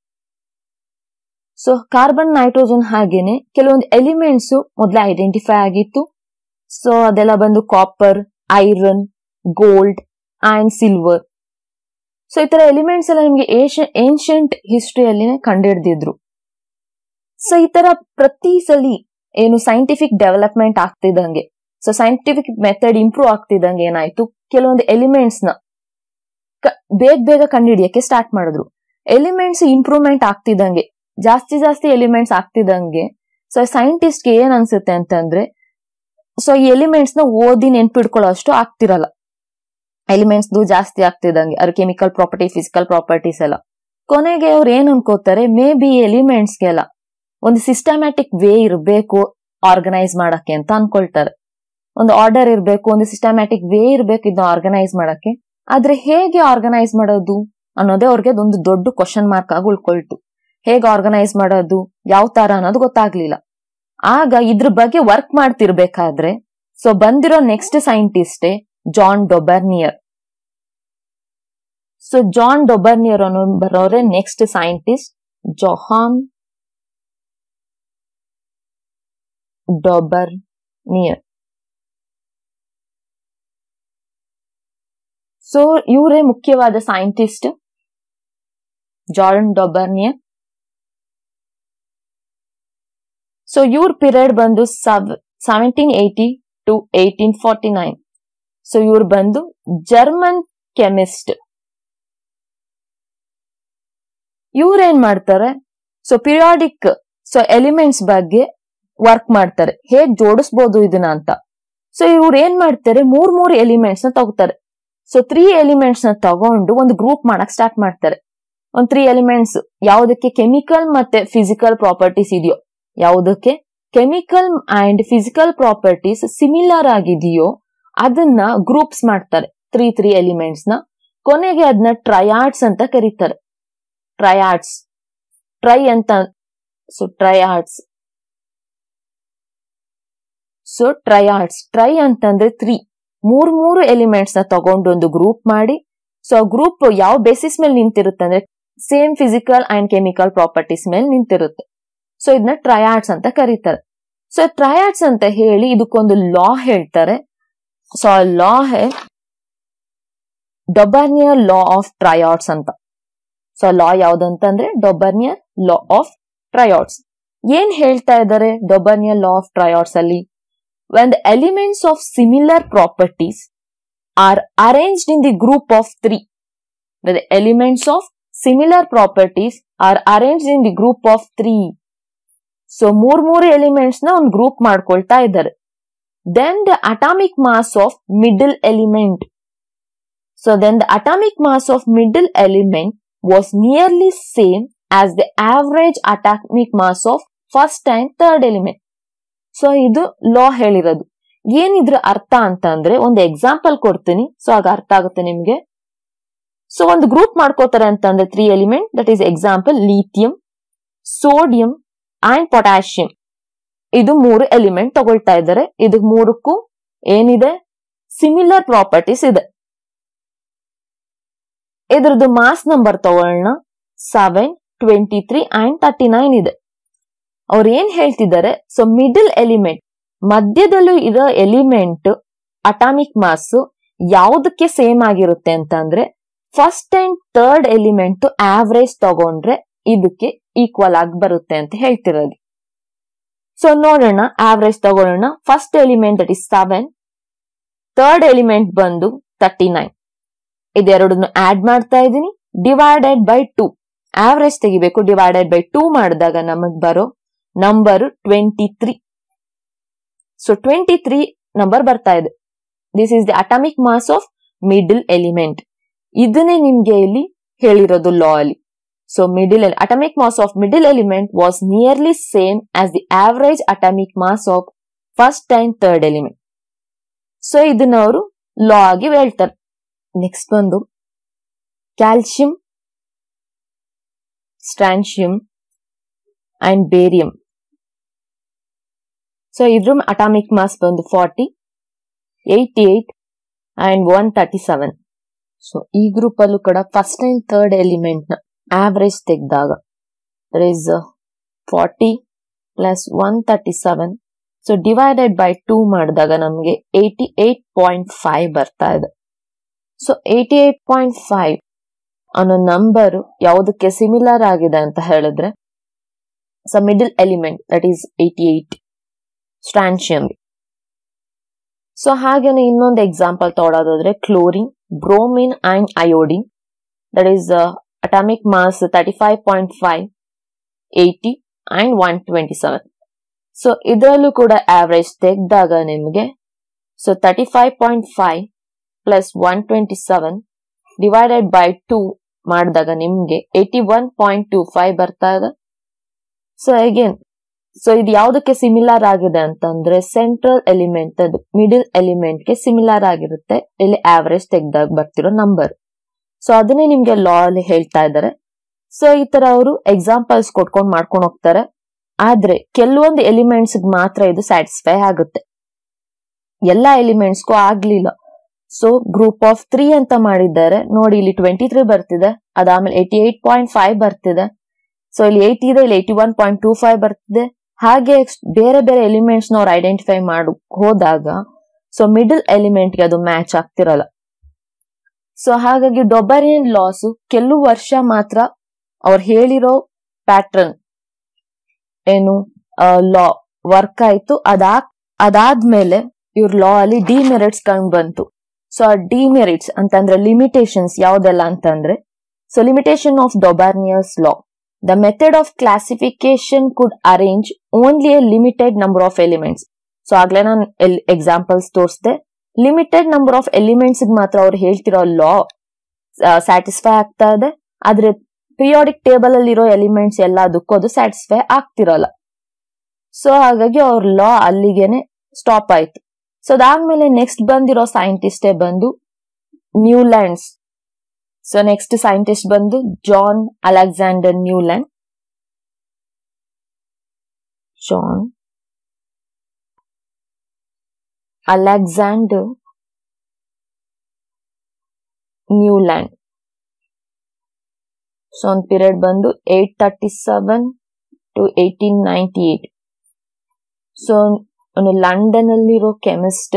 ಸೊ ಕಾರ್ಬನ್ ನೈಟ್ರೋಜನ್ ಹಾಗೇನೆ ಕೆಲವೊಂದು ಎಲಿಮೆಂಟ್ಸ್ ಮೊದಲೇ ಐಡೆಂಟಿಫೈ ಆಗಿತ್ತು ಸೊ ಅದೆಲ್ಲ ಬಂದು copper iron gold and silver so ಈ ತರ ಎಲಿಮೆಂಟ್ಸ್ ಎಲ್ಲ ನಿಮ್ಗೆ ಏನ್ಷಿಯಂಟ್ ಹಿಸ್ಟ್ರಿಯಲ್ಲಿನೇ ಕಂಡುಹಿಡಿದಿದ್ರು ಸೊ ಈ ತರ ಪ್ರತಿ ಸಲಿ ಏನು ಸೈಂಟಿಫಿಕ್ ಡೆವಲಪ್ಮೆಂಟ್ ಆಗ್ತಿದ್ದಂಗೆ ಸೊ ಸೈಂಟಿಫಿಕ್ ಮೆಥಡ್ ಇಂಪ್ರೂವ್ ಆಗ್ತಿದ್ದಂಗೆ ಏನಾಯ್ತು ಕೆಲವೊಂದು ಎಲಿಮೆಂಟ್ಸ್ ನ ಬೇಗ ಬೇಗ ಕಂಡುಹಿಡಿಯಕ್ಕೆ ಸ್ಟಾರ್ಟ್ ಮಾಡಿದ್ರು ಎಲಿಮೆಂಟ್ಸ್ ಇಂಪ್ರೂವ್ಮೆಂಟ್ ಆಗ್ತಿದ್ದಂಗೆ ಜಾಸ್ತಿ ಜಾಸ್ತಿ ಎಲಿಮೆಂಟ್ಸ್ ಆಗ್ತಿದ್ದಂಗೆ ಸೊ ಸೈಂಟಿಸ್ಟ್ಗೆ ಏನ್ ಅನ್ಸುತ್ತೆ ಅಂತಂದ್ರೆ ಸೊ ಈ ಎಲಿಮೆಂಟ್ಸ್ ನ ಓದಿ ನೆನ್ಪಿಡ್ಕೊಳ್ಳೋ ಅಷ್ಟು ಆಗ್ತಿರಲ್ಲ ಎಲಿಮೆಂಟ್ಸ್ ಜಾಸ್ತಿ ಆಗ್ತಿದ್ದಂಗೆ ಅದ್ರ ಕೆಮಿಕಲ್ ಪ್ರಾಪರ್ಟಿ ಫಿಸಿಕಲ್ ಪ್ರಾಪರ್ಟೀಸ್ ಎಲ್ಲ ಕೊನೆಗೆ ಅವ್ರು ಏನ್ ಅನ್ಕೋತಾರೆ ಮೇ ಬಿ ಎಲಿಮೆಂಟ್ಸ್ಗೆಲ್ಲ ಒಂದು ಸಿಸ್ಟಮ್ಯಾಟಿಕ್ ವೇ ಇರಬೇಕು ಆರ್ಗನೈಸ್ ಮಾಡಕ್ಕೆ ಅಂತ ಅನ್ಕೊಳ್ತಾರೆ ಒಂದು ಆರ್ಡರ್ ಇರಬೇಕು ಒಂದು ಸಿಸ್ಟಮ್ಯಾಟಿಕ್ ವೇ ಇರಬೇಕು ಇದನ್ನ ಆರ್ಗನೈಸ್ ಮಾಡಕ್ಕೆ ಆದ್ರೆ ಹೇಗೆ ಆರ್ಗನೈಸ್ ಮಾಡೋದು ಅನ್ನೋದೇ ಅವ್ರಿಗೆ ಒಂದು ದೊಡ್ಡ ಕ್ವಶನ್ ಮಾರ್ಕ್ ಆಗಿ ಉಳ್ಕೊಳ್ತು ಹೇಗೆ ಆರ್ಗನೈಸ್ ಮಾಡೋದು ಯಾವ ತರ ಅನ್ನೋದು ಗೊತ್ತಾಗ್ಲಿಲ್ಲ ಆಗ ಇದ್ರ ಬಗ್ಗೆ ವರ್ಕ್ ಮಾಡ್ತಿರ್ಬೇಕಾದ್ರೆ ಸೊ ಬಂದಿರೋ ನೆಕ್ಸ್ಟ್ ಸೈಂಟಿಸ್ಟೇ John Dobereiner so John Dobereiner ಅನ್ನೋ ಬರೋರೆ next scientist Johann Dobereiner so ಇವರೇ ಮುಖ್ಯವಾದ ಸೈಂಟಿಸ್ಟ್ ಜಾರ್ಡನ್ ಡೊಬರ್ನಿಯರ್ ಸೊ ಇವ್ರ ಪೀರಿಯಡ್ ಬಂದು seventeen eighty to eighteen forty nine so ಇವ್ರು ಬಂದು ಜರ್ಮನ್ ಕೆಮಿಸ್ಟ್ ಇವ್ರೇನ್ ಮಾಡ್ತಾರೆ ಸೊ ಪಿರಿಯಾಡಿಕ್ ಸೊ ಎಲಿಮೆಂಟ್ಸ್ ಬಗ್ಗೆ ವರ್ಕ್ ಮಾಡ್ತಾರೆ ಹೇಗ್ ಜೋಡಿಸ್ಬೋದು ಇದನ್ನ ಅಂತ ಸೊ ಇವ್ರು ಏನ್ ಮಾಡ್ತಾರೆ ಮೂರ್ ಮೂರ್ ಎಲಿಮೆಂಟ್ಸ್ ನ ತಗೋತಾರೆ ಸೊ ತ್ರೀ ಎಲಿಮೆಂಟ್ಸ್ ನ ತಗೊಂಡು ಒಂದು ಗ್ರೂಪ್ ಮಾಡಕ್ ಸ್ಟಾರ್ಟ್ ಮಾಡ್ತಾರೆ ಒಂದ್ ತ್ರೀ ಎಲಿಮೆಂಟ್ಸ್ ಯಾವುದಕ್ಕೆ ಕೆಮಿಕಲ್ ಮತ್ತೆ ಫಿಸಿಕಲ್ ಪ್ರಾಪರ್ಟೀಸ್ ಇದೆಯೋ ಯಾವುದಕ್ಕೆ chemical and physical properties similar ಆಗಿದೆಯೋ ಅದನ್ನ ಗ್ರೂಪ್ಸ್ ಮಾಡ್ತಾರೆ ತ್ರೀ ತ್ರೀ ಎಲಿಮೆಂಟ್ಸ್ ನ ಕೊನೆಗೆ ಅದನ್ನ ಟ್ರಯಾಡ್ಸ್ ಅಂತ ಕರೀತಾರೆ ಟ್ರಯಾಡ್ಸ್ ಟ್ರೈ ಅಂತ so triads so triads tri ಅಂತಂದ್ರೆ ತ್ರೀ ಮೂರ್ ಮೂರು ಎಲಿಮೆಂಟ್ಸ್ ನ ತಗೊಂಡು ಒಂದು ಗ್ರೂಪ್ ಮಾಡಿ ಸೊ ಆ ಗ್ರೂಪ್ ಯಾವ ಬೇಸಿಸ್ ಮೇಲೆ ನಿಂತಿರುತ್ತೆ ಅಂದ್ರೆ same physical and chemical properties ಮೇಲೆ ನಿಂತಿರುತ್ತೆ ಸೊ ಇದನ್ನ ಟ್ರಯಾಡ್ಸ್ ಅಂತ ಕರೀತಾರೆ ಸೊ ಟ್ರಯಾಡ್ಸ್ ಅಂತ ಹೇಳಿ ಇದಕ್ಕೊಂದು ಲಾ ಹೇಳ್ತಾರೆ ಸೊ ಲಾ ಹೇ ಡೊಬರ್ನಿಯರ್ ಲಾ ಆಫ್ ಟ್ರಯಾಡ್ಸ್ ಅಂತ ಸೊ ಲಾ ಯಾವ್ದಂತಂದ್ರೆ ಡೊಬರ್ನಿಯರ್ ಲಾ ಆಫ್ ಟ್ರಯಾಡ್ಸ್ ಏನ್ ಹೇಳ್ತಾ ಇದ್ದಾರೆ ಡೊಬರ್ನಿಯರ್ ಲಾ ಆಫ್ ಟ್ರಯಾಡ್ಸ್ ಅಲ್ಲಿ when the elements of similar properties are arranged in the group of three. When the elements of similar properties are arranged in the group of three. So ಮೂರ್ ಮೂರು elements ನ ಒಂದು group ಮಾಡ್ಕೊಳ್ತಾ ಇದ್ದಾರೆ then the atomic mass of middle element so then the atomic mass of middle element was nearly same as the average atomic mass of first and third element so ಇದು law ಹೇಳಿರೋದು ಏನಿದ್ರ ಅರ್ಥ ಅಂತ ಅಂದ್ರೆ ಒಂದು example ಕೊಡ್ತೀನಿ so ಆಗ ಅರ್ಥ ಆಗುತ್ತೆ ನಿಮ್ಗೆ ಸೊ ಒಂದು ಗ್ರೂಪ್ ಮಾಡ್ಕೋತಾರೆ ಅಂತಂದ್ರೆ three element that is example lithium sodium and potassium ಇದು ಮೂರು ಎಲಿಮೆಂಟ್ ತಗೊಳ್ತಾ ಇದ್ದಾರೆ ಇದು ಮೂರಕ್ಕೂ ಏನಿದೆ ಸಿಮಿಲರ್ ಪ್ರಾಪರ್ಟೀಸ್ ಇದೆ ಇದ್ರದ್ದು ಮಾಸ್ ನಂಬರ್ ತಗೊಳ್ಳೋಣ seven twenty three and thirty nine ಇದೆ ಅವ್ರು ಏನ್ ಹೇಳ್ತಿದ್ದಾರೆ ಸೊ ಮಿಡಲ್ ಎಲಿಮೆಂಟ್ ಮಧ್ಯದಲ್ಲೂ ಇರೋ ಎಲಿಮೆಂಟ್ ಅಟಾಮಿಕ್ ಮಾಸ್ ಯಾವುದಕ್ಕೆ ಸೇಮ್ ಆಗಿರುತ್ತೆ ಅಂತಂದ್ರೆ first and third element average ತಗೊಂಡ್ರೆ ಇದಕ್ಕೆ ಈಕ್ವಲ್ ಆಗಿ ಬರುತ್ತೆ ಅಂತ ಹೇಳ್ತಿರೋದು ಸೊ ನೋಡೋಣ ಆವರೇಜ್ ತಗೊಳ್ಳೋಣ first element that is seven third element ಬಂದು ತರ್ಟಿ ನೈನ್ ಇದೆರಡನ್ನು ಆಡ್ ಮಾಡ್ತಾ ಇದ್ದೀನಿ ಡಿವೈಡೆಡ್ ಬೈ ಟೂ ಆವರೇಜ್ ತೆಗಿಬೇಕು ಡಿವೈಡೆಡ್ ಬೈ ಟೂ ಮಾಡಿದಾಗ ನಮಗ್ ಬರೋ number twenty three so twenty three number ಬರ್ತಾ ಇದೆ this is the atomic mass of middle element ಇದನ್ನೇ ನಿಮ್ಗೆ ಇಲ್ಲಿ ಹೇಳಿರೋದು ಲಾ ಅಲ್ಲಿ so middle atomic mass of middle element was nearly same as the average atomic mass of first and third element so ಇದನ್ನ ಅವರು law ಆಗಿ ಹೇಳ್ತಾರೆ next ಬಂದು calcium strontium and barium so ಇದ್ರ ಅಟಾಮಿಕ್ ಮಾಸ್ ಬಂದು forty eighty eight and one thirty seven so ಈ group ಅಲ್ಲೂ ಕೂಡ ಫಸ್ಟ್ ಅಂಡ್ ಥರ್ಡ್ ಎಲಿಮೆಂಟ್ ನ ಆವರೇಜ್ ತೆಗೆದಾಗ there is forty plus one thirty seven so divided by two ಮಾಡಿದಾಗ ನಮಗೆ eighty eight point five ಬರ್ತಾ ಇದೆ so eighty eight point five ಅನ್ನೋ ನಂಬರ್ ಯಾವುದಕ್ಕೆ ಸಿಮಿಲರ್ ಆಗಿದೆ ಅಂತ ಹೇಳಿದ್ರೆ so middle element that is eighty eight strontium so ಹಾಗೇನೆ ಇನ್ನೊಂದು ಎಕ್ಸಾಂಪಲ್ ತಗೊಳೋದಾದ್ರೆ chlorine bromine and iodine that is atomic mass thirty five point five eighty and one twenty seven so ಇದರಲ್ಲೂ ಕೂಡ ಆವರೇಜ್ ತೆಗೆದಾಗ ನಿಮಗೆ so thirty five point five plus one twenty seven divided by two ಮಾಡಿದಾಗ ನಿಮ್ಗೆ eighty one point two five ಬರ್ತಾ ಇದೆ so again so ಇದು ಯಾವುದಕ್ಕೆ ಸಿಮಿಲರ್ ಆಗಿದೆ ಅಂತಂದ್ರೆ ಸೆಂಟ್ರಲ್ ಎಲಿಮೆಂಟ್ ಅದು ಮಿಡಿಲ್ ಎಲಿಮೆಂಟ್ ಗೆ ಸಿಮಿಲರ್ ಆಗಿರುತ್ತೆ ಇಲ್ಲಿ ಆವರೇಜ್ ತೆಗ್ದಾಗ ಬರ್ತಿರೋ ನಂಬರ್ ಸೊ ಅದನ್ನೇ ನಿಮ್ಗೆ ಲಾ ಅಲ್ಲಿ ಹೇಳ್ತಾ ಇದ್ದಾರೆ ಸೊ ಈ ತರ ಅವರು ಎಕ್ಸಾಂಪಲ್ಸ್ ಕೊಟ್ಕೊಂಡು ಮಾಡ್ಕೊಂಡು ಹೋಗ್ತಾರೆ ಆದ್ರೆ ಕೆಲವೊಂದು ಎಲಿಮೆಂಟ್ಸ್ ಮಾತ್ರ ಇದು ಸ್ಯಾಟಿಸ್ಫೈ ಆಗುತ್ತೆ ಎಲ್ಲಾ ಎಲಿಮೆಂಟ್ಸ್ಗೂ ಆಗ್ಲಿಲ್ಲ ಸೊ ಗ್ರೂಪ್ ಆಫ್ ತ್ರೀ ಅಂತ ಮಾಡಿದ್ದಾರೆ ನೋಡಿ ಇಲ್ಲಿ ಟ್ವೆಂಟಿ ತ್ರೀ ಬರ್ತಿದೆ ಅದಾದ್ಮೇಲೆ ಏಯ್ಟಿ ಏಟ್ ಪಾಯಿಂಟ್ ಫೈವ್ ಬರ್ತಿದೆ ಸೊ ಇಲ್ಲಿ ಏಯ್ಟಿ ಇದೆ ಇಲ್ಲಿ eighty one point two five ಬರ್ತಿದೆ ಹಾಗೆ ಬೇರೆ ಬೇರೆ ಎಲಿಮೆಂಟ್ಸ್ ಅವ್ರು ಐಡೆಂಟಿಫೈ ಮಾಡ ಹೋದಾಗ ಸೊ ಮಿಡಲ್ ಎಲಿಮೆಂಟ್ಗೆ ಅದು ಮ್ಯಾಚ್ ಆಗ್ತಿರಲ್ಲ ಸೊ ಹಾಗಾಗಿ ಡೊಬರಿಯನ್ ಲಾಸ್ ಕೆಲವು ವರ್ಷ ಮಾತ್ರ ಅವ್ರು ಹೇಳಿರೋ ಪ್ಯಾಟ್ರನ್ ಏನು ಲಾ ವರ್ಕ್ ಆಯ್ತು ಅದಾ ಅದಾದ್ಮೇಲೆ ಇವ್ರ ಲಾ ಅಲ್ಲಿ ಡಿಮೆರಿಟ್ಸ್ ಕಂಡು ಬಂತು ಸೊ ಆ ಡಿಮೆರಿಟ್ಸ್ ಅಂತಂದ್ರೆ ಲಿಮಿಟೇಷನ್ಸ್ ಯಾವ್ದೆಲ್ಲ ಅಂತಂದ್ರೆ so limitation of Dobereiner's law the method of classification could arrange only a limited number of elements so ಆಗ್ಲೇ ನಾನು ಎಕ್ಸಾಂಪಲ್ಸ್ ತೋರಿಸ್ದೆ ಲಿಮಿಟೆಡ್ ನಂಬರ್ ಆಫ್ ಎಲಿಮೆಂಟ್ಸ್ ಮಾತ್ರ ಅವ್ರು ಹೇಳ್ತಿರೋ ಲಾ ಸ್ಯಾಟಿಸ್ಫೈ ಆಗ್ತಾ ಇದೆ ಆದ್ರೆ ಪಿರಿಯಾಡಿಕ್ ಟೇಬಲ್ ಅಲ್ಲಿ ಇರೋ ಎಲಿಮೆಂಟ್ಸ್ ಎಲ್ಲದಕ್ಕೂ ಅದು ಸ್ಯಾಟಿಸ್ಫೈ ಆಗ್ತಿರಲ್ಲ ಸೊ ಹಾಗಾಗಿ ಅವ್ರ ಲಾ ಅಲ್ಲಿಗೆನೆ ಸ್ಟಾಪ್ ಆಯ್ತು ಸೊ ಅದಾದ್ಮೇಲೆ ನೆಕ್ಸ್ಟ್ ಬಂದಿರೋ ಸೈಂಟಿಸ್ಟೇ ಬಂದು ನ್ಯೂಲ್ಯಾಂಡ್ಸ್ ಸೊ ನೆಕ್ಸ್ಟ್ ಸೈಂಟಿಸ್ಟ್ ಬಂದು John Alexander Newland John Alexander Newland so ಒಂದು ಪೀರಿಯಡ್ ಬಂದು eight thirty seven to eighteen ninety eight so ಅವನು ಲಂಡನ್ ಅಲ್ಲಿರೋ ಕೆಮಿಸ್ಟ್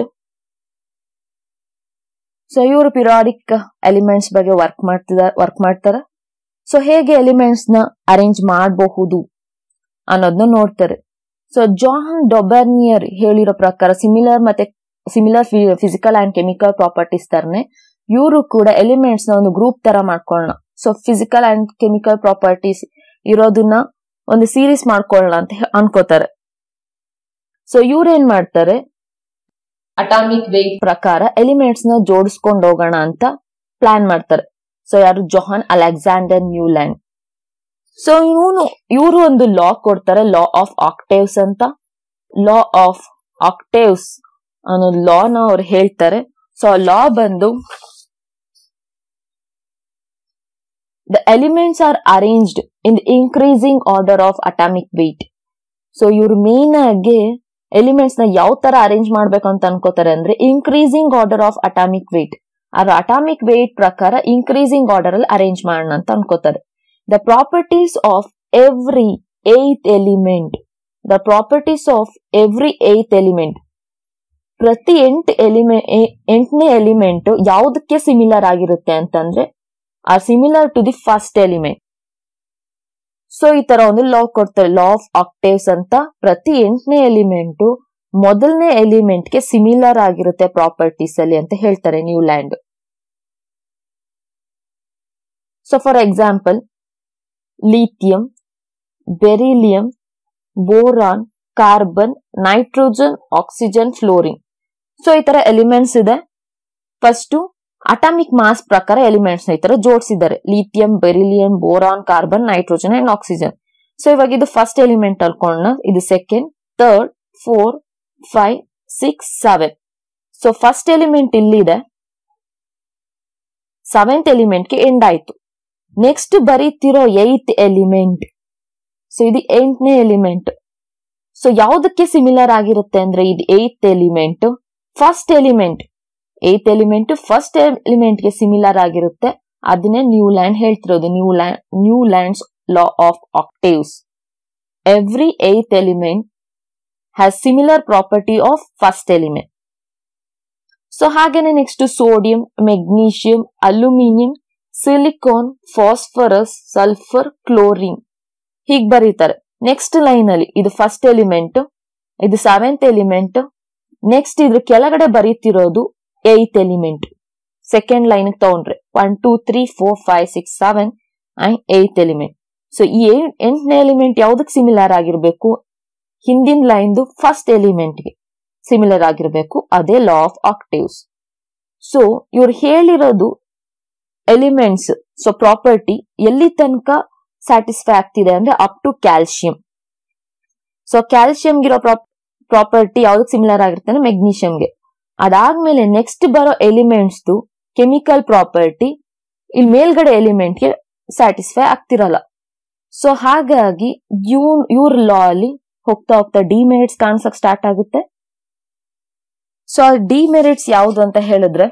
ಸೊ ಇವರು ಪಿರಾಡಿಕ್ ಎಲಿಮೆಂಟ್ಸ್ ಬಗ್ಗೆ ವರ್ಕ್ ಮಾಡ್ತಿದ್ದಾರೆ ವರ್ಕ್ ಮಾಡ್ತಾರೆ ಸೊ ಹೇಗೆ ಎಲಿಮೆಂಟ್ಸ್ ನ ಅರೇಂಜ್ ಮಾಡಬಹುದು ಅನ್ನೋದನ್ನ ನೋಡ್ತಾರೆ ಸೊ ಜಾನ್ ಡೊಬರ್ನಿಯರ್ ಹೇಳಿರೋ ಪ್ರಕಾರ ಸಿಮಿಲರ್ ಮತ್ತೆ similar physical and chemical properties ತರನೇ ಇವರು ಕೂಡ ಎಲಿಮೆಂಟ್ಸ್ ನ ಒಂದು ಗ್ರೂಪ್ ತರ ಮಾಡ್ಕೊಳ್ಳೋಣ so physical and chemical properties ಇರೋದನ್ನ ಒಂದು ಸೀರೀಸ್ ಮಾಡ್ಕೊಳ್ಳೋಣ ಅಂತ ಅನ್ಕೋತಾರೆ ಸೊ ಇವ್ರು ಏನ್ ಮಾಡ್ತಾರೆ ಅಟಾಮಿಕ್ ವೇಟ್ ಪ್ರಕಾರ ಎಲಿಮೆಂಟ್ಸ್ ನ ಜೋಡಿಸ್ಕೊಂಡು ಹೋಗೋಣ ಅಂತ ಪ್ಲಾನ್ ಮಾಡ್ತಾರೆ ಸೊ ಯಾರು ಜೊಹಾನ್ ಅಲೆಕ್ಸಾಂಡರ್ ನ್ಯೂಲ್ಯಾಂಡ್ ಸೊ ಇವನು ಇವರು ಒಂದು ಲಾ ಕೊಡ್ತಾರೆ ಲಾ ಆಫ್ ಆಕ್ಟೇವ್ಸ್ ಅಂತ ಲಾ ಆಫ್ ಆಕ್ಟೇವ್ಸ್ ಅನ್ನೋ ಲಾನ ಅವ್ರು ಹೇಳ್ತಾರೆ ಸೊ ಲಾ ಬಂದು the elements are arranged in the increasing order of atomic weight so ಇವ್ರು ಮೇನ್ ಆಗಿ ಎಲಿಮೆಂಟ್ಸ್ ನ ಯಾವ ತರ ಅರೇಂಜ್ ಮಾಡ್ಬೇಕು ಅಂತ ಅನ್ಕೋತಾರೆ ಅಂದ್ರೆ increasing order of atomic weight ಅವ್ರ ಅಟಾಮಿಕ್ ವೇಟ್ ಪ್ರಕಾರ ಇನ್ಕ್ರೀಸಿಂಗ್ ಆರ್ಡರ್ ಅಲ್ಲಿ ಅರೇಂಜ್ ಮಾಡೋಣ ಅಂತ ಅನ್ಕೋತಾರೆ the properties of every eighth element the properties of every eighth element ಪ್ರತಿ ಎಂಟು ಎಲಿಮೆಂಟ್ ಎಂಟನೇ ಎಲಿಮೆಂಟ್ ಯಾವುದಕ್ಕೆ ಸಿಮಿಲರ್ ಆಗಿರುತ್ತೆ ಅಂತಂದ್ರೆ are similar to the first element so ಈ ತರ ಒಂದು ಲಾ ಕೊಡ್ತಾರೆ ಲಾ ಆಫ್ ಆಕ್ಟೇವ್ಸ್ ಅಂತ ಪ್ರತಿ ಎಂಟನೇ ಎಲಿಮೆಂಟ್ ಮೊದಲನೇ ಎಲಿಮೆಂಟ್ ಗೆ ಸಿಮಿಲರ್ ಆಗಿರುತ್ತೆ ಪ್ರಾಪರ್ಟೀಸ್ ಅಲ್ಲಿ ಅಂತ ಹೇಳ್ತಾರೆ Newland so for example lithium beryllium boron carbon nitrogen oxygen fluorine so ಈ ತರ ಎಲಿಮೆಂಟ್ಸ್ ಇದೆ ಫಸ್ಟ್ ಅಟಾಮಿಕ್ ಮಾಸ್ ಪ್ರಕಾರ ಎಲಿಮೆಂಟ್ಸ್ ಈ ತರ ಜೋಡಿಸಿದ್ದಾರೆ lithium beryllium boron carbon nitrogen and oxygen so ಇವಾಗ ಇದು ಫಸ್ಟ್ ಎಲಿಮೆಂಟ್ ಅಲ್ಕೊಂಡ ಇದು second third four five six seven so first element ಇಲ್ಲಿದೆ ಸೆವೆಂತ್ ಎಲಿಮೆಂಟ್ಗೆ ಎಂಡ್ ಆಯ್ತು ನೆಕ್ಸ್ಟ್ ಬರೀತಿರೋ ಏತ್ ಎಲಿಮೆಂಟ್ ಸೊ ಇದು ಎಂಟನೇ ಎಲಿಮೆಂಟ್ ಸೊ ಯಾವುದಕ್ಕೆ ಸಿಮಿಲರ್ ಆಗಿರುತ್ತೆ ಅಂದ್ರೆ ಇದು ಏತ್ element first element eighth element first ಎಲಿಮೆಂಟ್ಗೆ ಸಿಮಿಲರ್ ಆಗಿರುತ್ತೆ ಅದನ್ನೇ ನ್ಯೂ ಲ್ಯಾಂಡ್ ಹೇಳ್ತಿರೋದು Newland Newlands law of octaves every eighth element has similar property of first element so ಹಾಗೇನೆ next sodium magnesium aluminium silicon phosphorus sulphur chlorine ಹೀಗ್ ಬರೀತಾರೆ next line ಅಲ್ಲಿ ಇದು first element ಇದು seventh element next ಇದ್ರ ಕೆಳಗಡೆ ಬರೀತಿರೋದು eighth element second line ತಗೊಂಡ್ರೆ one two three four five six seven and eighth element so ಈ ಎಂಟನೇ ಎಲಿಮೆಂಟ್ ಯಾವ್ದಕ್ ಸಿಮಿಲರ್ ಆಗಿರ್ಬೇಕು ಹಿಂದಿನ ಲೈನ್ದು ಫಸ್ಟ್ ಎಲಿಮೆಂಟ್ಗೆ ಸಿಮಿಲರ್ ಆಗಿರ್ಬೇಕು ಅದೇ ಲಾ ಆಫ್ ಆಕ್ಟಿವ್ಸ್ ಸೊ ಇವ್ರು ಹೇಳಿರೋದು ಎಲಿಮೆಂಟ್ಸ್ ಸೊ ಪ್ರಾಪರ್ಟಿ ಎಲ್ಲಿ ತನಕ ಸ್ಯಾಟಿಸ್ಫೈ ಆಗ್ತಿದೆ ಅಂದ್ರೆ ಅಪ್ ಟು ಕ್ಯಾಲ್ಸಿಯಂ ಸೊ ಕ್ಯಾಲ್ಸಿಯಂಗಿರೋ ಪ್ರಾಪರ್ಟಿ ಯಾವ್ದಕ್ ಸಿಮಿಲರ್ ಆಗಿರುತ್ತೆ ಅಂದ್ರೆ ಮೆಗ್ನೀಷಿಯಂಗೆ ಅದಾದ್ಮೇಲೆ ನೆಕ್ಸ್ಟ್ ಬರೋ ಎಲಿಮೆಂಟ್ಸ್ ಕೆಮಿಕಲ್ ಪ್ರಾಪರ್ಟಿ ಇಲ್ಲಿ ಮೇಲ್ಗಡೆ ಎಲಿಮೆಂಟ್ಗೆ ಸ್ಯಾಟಿಸ್ಫೈ ಆಗ್ತಿರಲ್ಲ ಸೊ ಹಾಗಾಗಿ ಇವ್ ಇವ್ರ ಲಾ ಅಲ್ಲಿ ಹೋಗ್ತಾ ಹೋಗ್ತಾ ಡಿಮೆರಿಟ್ಸ್ ಕಾಣಿಸಕ್ ಸ್ಟಾರ್ಟ್ ಆಗುತ್ತೆ ಸೊ ಡಿಮೆರಿಟ್ಸ್ ಯಾವುದು ಅಂತ ಹೇಳಿದ್ರೆ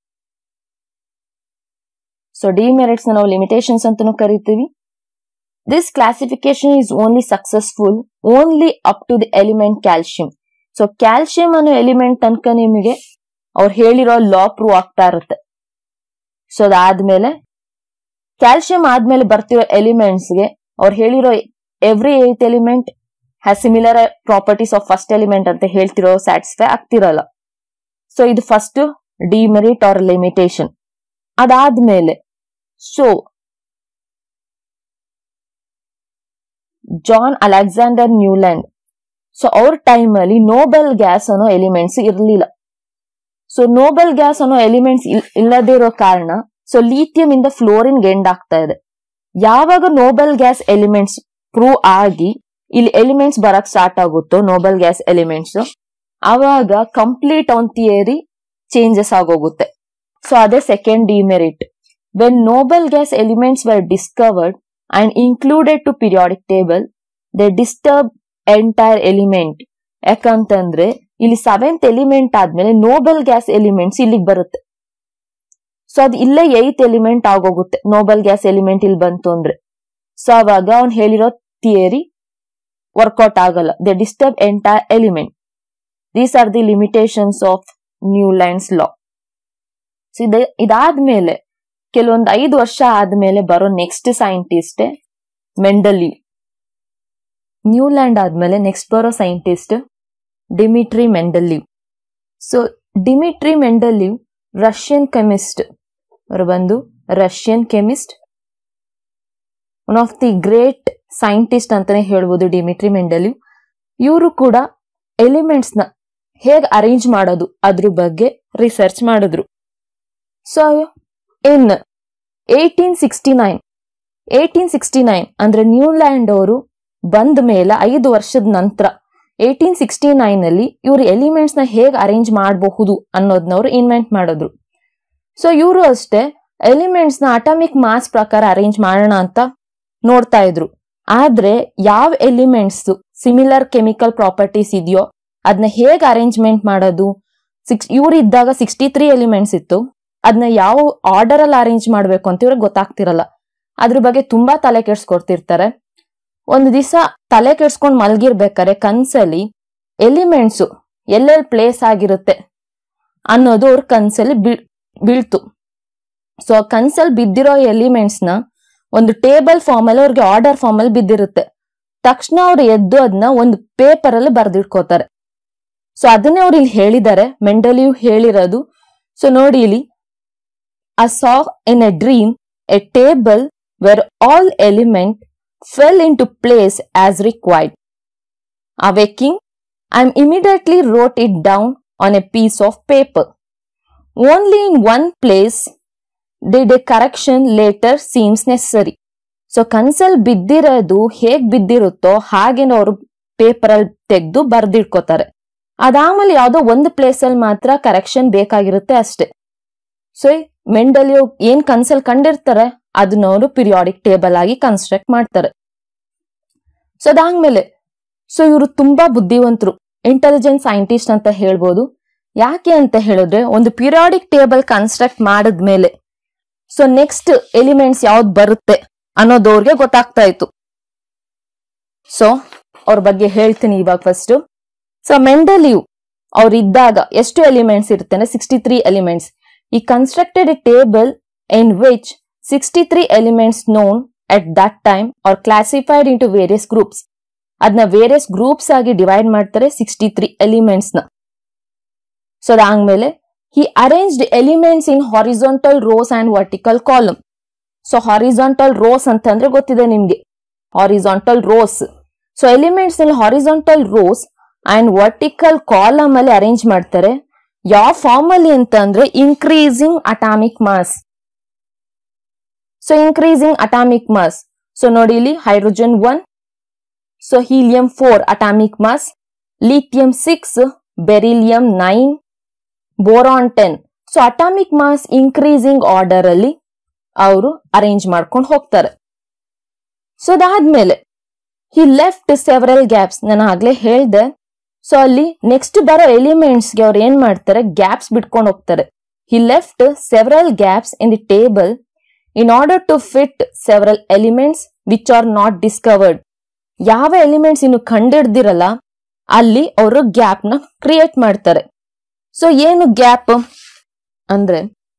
ಸೊ ಡಿಮೆರಿಟ್ಸ್ ನಾವು ಲಿಮಿಟೇಷನ್ಸ್ ಅಂತಾನು ಕರಿತೀವಿ this classification is only successful only up to the element calcium so calcium ಅನ್ನೋ ಎಲಿಮೆಂಟ್ ತನಕ ನಿಮಗೆ ಅವ್ರು ಹೇಳಿರೋ ಲಾ ಪ್ರೂವ್ ಆಗ್ತಾ ಇರುತ್ತೆ ಸೊ ಅದಾದ್ಮೇಲೆ ಕ್ಯಾಲ್ಸಿಯಂ ಆದ್ಮೇಲೆ ಬರ್ತಿರೋ ಎಲಿಮೆಂಟ್ಸ್ಗೆ ಅವ್ರು ಹೇಳಿರೋ every eighth element has similar properties of first element ಅಂತ ಹೇಳ್ತಿರೋ ಸ್ಯಾಟಿಸ್ಫೈ ಆಗ್ತಿರಲ್ಲ ಸೊ ಇದು ಫಸ್ಟ್ ಡಿಮೆರಿಟ್ ಆರ್ ಲಿಮಿಟೇಷನ್ ಅದಾದ್ಮೇಲೆ so John Alexander Newland so ಅವ್ರ ಟೈಮ್ ಅಲ್ಲಿ ನೋಬೆಲ್ ಗ್ಯಾಸ್ ಅನ್ನೋ ಎಲಿಮೆಂಟ್ಸ್ ಇರಲಿಲ್ಲ ಸೊ ನೋಬೆಲ್ ಗ್ಯಾಸ್ ಅನ್ನೋ ಎಲಿಮೆಂಟ್ಸ್ ಇಲ್ಲದೇ ಇರೋ ಕಾರಣ ಸೊ ಲೀಥಿಯಂ ಇಂದ ಫ್ಲೋರಿನ್ ಗೆಂಡ್ ಆಗ್ತಾ ಇದೆ ಯಾವಾಗ ನೋಬೆಲ್ ಗ್ಯಾಸ್ ಎಲಿಮೆಂಟ್ಸ್ ಪ್ರೂವ್ ಆಗಿ ಇಲ್ಲಿ ಎಲಿಮೆಂಟ್ಸ್ ಬರಕ್ ಸ್ಟಾರ್ಟ್ ಆಗುತ್ತೋ ನೋಬೆಲ್ ಗ್ಯಾಸ್ ಎಲಿಮೆಂಟ್ಸ್ ಆವಾಗ ಕಂಪ್ಲೀಟ್ ಆನ್ ಥಿಯರಿ ಚೇಂಜಸ್ ಆಗೋಗುತ್ತೆ ಸೊ ಅದೇ second demerit when noble gas elements were discovered and included to periodic table they disturb entire element ಯಾಕಂತಂದ್ರೆ ಇಲ್ಲಿ seventh element ಆದ್ಮೇಲೆ ನೋಬೆಲ್ ಗ್ಯಾಸ್ ಎಲಿಮೆಂಟ್ಸ್ ಇಲ್ಲಿಗೆ ಬರುತ್ತೆ so ಅದು ಇಲ್ಲೇ ಏತ್ ಎಲಿಮೆಂಟ್ ಆಗೋಗುತ್ತೆ ನೋಬೆಲ್ ಗ್ಯಾಸ್ ಎಲಿಮೆಂಟ್ ಇಲ್ಲಿ ಬಂತು ಅಂದ್ರೆ ಸೊ ಅವಾಗ ಅವ್ನು ಹೇಳಿರೋ ಥಿಯರಿ ವರ್ಕೌಟ್ ಆಗಲ್ಲ they disturb entire element these are the limitations of Newlands law so ಇದು ಇದಾದ್ಮೇಲೆ ಕೆಲವೊಂದು ಐದು ವರ್ಷ ಆದ್ಮೇಲೆ ಬರೋ ನೆಕ್ಸ್ಟ್ ಸೈಂಟಿಸ್ಟ್ ಮೆಂಡಲಿ ನ್ಯೂಲ್ಯಾಂಡ್ ಆದ್ಮೇಲೆ ನೆಕ್ಸ್ಟ್ ಬರೋ scientist Dmitri Mendeleev so Dmitri Mendeleev Russian chemist ಅವರು ಬಂದು Russian chemist one of the great scientist ಅಂತಾನೆ ಹೇಳ್ಬೋದು ಡಿಮಿಟ್ರಿ ಮೆಂಡಲಿವ್ ಇವರು ಕೂಡ ಎಲಿಮೆಂಟ್ಸ್ ನ ಹೇಗೆ ಅರೇಂಜ್ ಮಾಡೋದು ಅದ್ರ ಬಗ್ಗೆ ರಿಸರ್ಚ್ ಮಾಡಿದ್ರು so in eighteen sixty nine eighteen sixty nine ಅಂದ್ರೆ ನ್ಯೂಲ್ಯಾಂಡ್ ಅವರು ಬಂದ ಮೇಲೆ ಐದು ವರ್ಷದ ನಂತರ ಏಯ್ಟೀನ್ ಸಿಕ್ಸ್ಟಿ ನೈನ್ ಅಲ್ಲಿ ಇವರು ಎಲಿಮೆಂಟ್ಸ್ ನ ಹೇಗೆ ಅರೇಂಜ್ ಮಾಡಬಹುದು ಅನ್ನೋದನ್ನವರು ಇನ್ವೆಂಟ್ ಮಾಡಿದ್ರು ಸೊ ಇವರು ಅಷ್ಟೇ ಎಲಿಮೆಂಟ್ಸ್ ನ ಅಟಾಮಿಕ್ ಮಾಸ್ ಪ್ರಕಾರ ಅರೇಂಜ್ ಮಾಡೋಣ ಅಂತ ನೋಡ್ತಾ ಇದ್ರು ಆದ್ರೆ ಯಾವ ಎಲಿಮೆಂಟ್ಸ್ ಸಿಮಿಲರ್ ಕೆಮಿಕಲ್ ಪ್ರಾಪರ್ಟೀಸ್ ಇದೆಯೋ ಅದನ್ನ ಹೇಗೆ ಅರೇಂಜ್ಮೆಂಟ್ ಮಾಡೋದು ಸಿಕ್ಸ್ ಇವ್ರು ಇದ್ದಾಗ ಸಿಕ್ಸ್ಟಿ ತ್ರೀ ಎಲಿಮೆಂಟ್ಸ್ ಇತ್ತು ಅದನ್ನ ಯಾವ ಆರ್ಡರ್ ಅಲ್ಲಿ ಅರೇಂಜ್ ಮಾಡ್ಬೇಕು ಅಂತ ಇವ್ರಿಗೆ ಗೊತ್ತಾಗ್ತಿರಲ್ಲ ಅದ್ರ ಬಗ್ಗೆ ತುಂಬಾ ತಲೆ ಕೆಡ್ಸ್ಕೊಡ್ತಿರ್ತಾರೆ ಒಂದು ದಿವಸ ತಲೆ ಕೆಡ್ಸ್ಕೊಂಡ್ ಮಲ್ಗಿರ್ಬೇಕಾರೆ ಕನ್ಸಲ್ಲಿ ಎಲಿಮೆಂಟ್ಸು ಎಲ್ಲೆಲ್ಲಿ ಪ್ಲೇಸ್ ಆಗಿರುತ್ತೆ ಅನ್ನೋದು ಅವ್ರ ಕನ್ಸಲ್ಲಿ ಬೀಳ್ ಬೀಳ್ತು ಸೊ ಕನ್ಸಲ್ಲಿ ಬಿದ್ದಿರೋ ಎಲಿಮೆಂಟ್ಸ್ ನ ಒಂದು ಟೇಬಲ್ ಫಾರ್ಮ್ ಅಲ್ಲಿ ಅವ್ರಿಗೆ ಆರ್ಡರ್ ಫಾರ್ಮ್ ಅಲ್ಲಿ ಬಿದ್ದಿರುತ್ತೆ ತಕ್ಷಣ ಅವ್ರು ಎದ್ದು ಅದನ್ನ ಒಂದು ಪೇಪರ್ ಅಲ್ಲಿ ಬರ್ದಿಟ್ಕೋತಾರೆ ಸೊ ಅದನ್ನೇ ಅವ್ರು ಇಲ್ಲಿ ಹೇಳಿದ್ದಾರೆ ಮೆಂಟಲಿಯು ಹೇಳಿರೋದು ಸೊ ನೋಡಿ ಇಲ್ಲಿ I saw in a dream a table where all element fell into place as required. Awaking, I immediately wrote it down on a piece of paper. Only in one place did a correction later seems necessary. So ಕನ್ಸಲ್ ಬಿದ್ದಿರೋದು ಹೇಗ್ ಬಿದ್ದಿರುತ್ತೋ ಹಾಗೇನೆ ಅವರು paper ಅಲ್ಲಿ ತೆಗೆದು ಬರ್ದಿಟ್ಕೋತಾರೆ ಅದಾದ್ಮೇಲೆ ಯಾವ್ದೋ ಒಂದು ಪ್ಲೇಸ್ ಅಲ್ಲಿ ಮಾತ್ರ ಕರೆಕ್ಷನ್ ಬೇಕಾಗಿರುತ್ತೆ ಅಷ್ಟೇ ಸೊ ಮೆಂಡಲಿ ಏನ್ ಕನ್ಸಲ್ ಕಂಡಿರ್ತಾರೆ ಅದನ್ನ ಅವರು ಪಿರಿಯಾಡಿಕ್ ಟೇಬಲ್ ಆಗಿ ಕನ್ಸ್ಟ್ರಕ್ಟ್ ಮಾಡ್ತಾರೆ ಸೊ ಅದಾದ್ಮೇಲೆ ಸೊ ಇವರು ತುಂಬಾ ಬುದ್ಧಿವಂತರು ಇಂಟೆಲಿಜೆಂಟ್ ಸೈಂಟಿಸ್ಟ್ ಅಂತ ಹೇಳ್ಬೋದು ಯಾಕೆ ಅಂತ ಹೇಳಿದ್ರೆ ಒಂದು ಪಿರಿಯಾಡಿಕ್ ಟೇಬಲ್ ಕನ್ಸ್ಟ್ರಕ್ಟ್ ಮಾಡಿದ್ಮೇಲೆ ಸೊ ನೆಕ್ಸ್ಟ್ ಎಲಿಮೆಂಟ್ಸ್ ಯಾವ್ದು ಬರುತ್ತೆ ಅನ್ನೋದು ಅವ್ರಿಗೆ ಗೊತ್ತಾಗ್ತಾ ಇತ್ತು ಸೊ ಅವ್ರ ಬಗ್ಗೆ ಹೇಳ್ತೀನಿ ಇವಾಗ ಫಸ್ಟ್ ಸೊ ಮೆಂಡಲಿವ್ ಅವ್ರು ಇದ್ದಾಗ ಎಷ್ಟು ಎಲಿಮೆಂಟ್ಸ್ ಇರುತ್ತೆ ಅಂದ್ರೆ sixty three elements he constructed a table in which sixty three elements known at that time are classified into various groups ಅದನ್ನ ವೇರಿಯಸ್ ಗ್ರೂಪ್ಸ್ ಆಗಿ ಡಿವೈಡ್ ಮಾಡ್ತಾರೆ ಸಿಕ್ಸ್ಟಿ ತ್ರೀ ಎಲಿಮೆಂಟ್ಸ್ ನ ಸೊ ಅದಾದ್ಮೇಲೆ he arranged elements in horizontal rows and vertical column so horizontal rows ಅಂತಂದ್ರೆ ಗೊತ್ತಿದೆ ನಿಮ್ಗೆ horizontal rows so elements ನಲ್ಲಿ horizontal rows and vertical column ಅಲ್ಲಿ ಅರೇಂಜ್ ಮಾಡ್ತಾರೆ ಯಾವ ಫಾರ್ಮ್ ಅಲ್ಲಿ ಅಂತ ಅಂದ್ರೆ increasing atomic mass so increasing atomic mass so ನೋಡಿ ಇಲ್ಲಿ hydrogen one so helium four atomic mass lithium six beryllium nine boron ten so atomic mass increasing order ಅಲ್ಲಿ ಅವರು ಅರೇಂಜ್ ಮಾಡ್ಕೊಂಡು ಹೋಗ್ತಾರೆ ಸೊ ಅದಾದ್ಮೇಲೆ ಹಿ ಲೆಫ್ಟ್ ಸೆವರಲ್ ಗ್ಯಾಪ್ಸ್ ನಾನು ಆಗ್ಲೇ ಹೇಳ್ದೆ ಸೊ ಅಲ್ಲಿ ನೆಕ್ಸ್ಟ್ ಬರೋ ಎಲಿಮೆಂಟ್ಸ್ಗೆ ಅವ್ರು ಏನ್ ಮಾಡ್ತಾರೆ ಗ್ಯಾಪ್ಸ್ ಬಿಟ್ಕೊಂಡು ಹೋಗ್ತಾರೆ he left several gaps in the table in order to fit several elements which are not discovered ಯಾವ ಎಲಿಮೆಂಟ್ಸ್ ಇನ್ನು ಕಂಡಿಡ್ದಿರಲ್ಲ ಅಲ್ಲಿ ಅವರು ಗ್ಯಾಪ್ ನ ಕ್ರಿಯೇಟ್ ಮಾಡ್ತಾರೆ ಸೊ ಏನು ಗ್ಯಾಪ್ ಅಂದ್ರೆ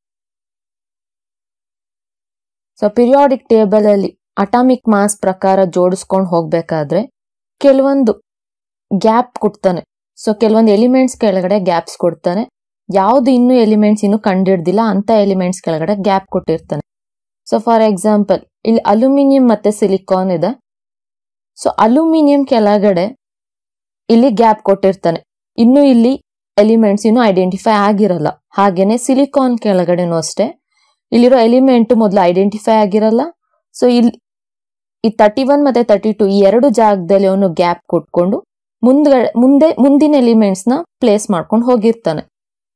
ಸೊ ಪಿರಿಯಾಡಿಕ್ ಟೇಬಲ್ ಅಲ್ಲಿ ಅಟಾಮಿಕ್ ಮಾಸ್ ಪ್ರಕಾರ ಜೋಡಿಸ್ಕೊಂಡು ಹೋಗ್ಬೇಕಾದ್ರೆ ಕೆಲವೊಂದು ಗ್ಯಾಪ್ ಕೊಡ್ತಾನೆ ಸೊ ಕೆಲವೊಂದು ಎಲಿಮೆಂಟ್ಸ್ ಕೆಳಗಡೆ ಗ್ಯಾಪ್ಸ್ ಕೊಡ್ತಾನೆ ಯಾವ್ದು ಇನ್ನು ಎಲಿಮೆಂಟ್ಸ್ ಇನ್ನು ಕಂಡಿಡ್ದಿಲ್ಲ ಅಂತ ಎಲಿಮೆಂಟ್ಸ್ ಕೆಳಗಡೆ ಗ್ಯಾಪ್ ಕೊಟ್ಟಿರ್ತಾನೆ ಸೊ ಫಾರ್ ಎಕ್ಸಾಂಪಲ್ ಇಲ್ಲಿ ಅಲ್ಯೂಮಿನಿಯಂ ಮತ್ತೆ ಸಿಲಿಕಾನ್ ಇದೆ ಸೊ ಅಲ್ಯೂಮಿನಿಯಂ ಕೆಳಗಡೆ ಇಲ್ಲಿ ಗ್ಯಾಪ್ ಕೊಟ್ಟಿರ್ತಾನೆ ಇನ್ನು ಇಲ್ಲಿ ಎಲಿಮೆಂಟ್ಸ್ ಇನ್ನು ಐಡೆಂಟಿಫೈ ಆಗಿರಲ್ಲ ಹಾಗೇನೆ ಸಿಲಿಕಾನ್ ಕೆಳಗಡೆನೂ ಅಷ್ಟೇ ಇಲ್ಲಿರೋ ಎಲಿಮೆಂಟ್ ಮೊದಲು ಐಡೆಂಟಿಫೈ ಆಗಿರಲ್ಲ ಸೊ ಇಲ್ಲಿ ಈ ತರ್ಟಿ ಒನ್ ಮತ್ತೆ ತರ್ಟಿ ಟು ಈ ಎರಡು ಜಾಗದಲ್ಲಿ ಅವನು ಗ್ಯಾಪ್ ಕೊಟ್ಕೊಂಡು ಮುಂದ್ಗಡೆ ಮುಂದೆ ಮುಂದಿನ ಎಲಿಮೆಂಟ್ಸ್ ನ ಪ್ಲೇಸ್ ಮಾಡ್ಕೊಂಡು ಹೋಗಿರ್ತಾನೆ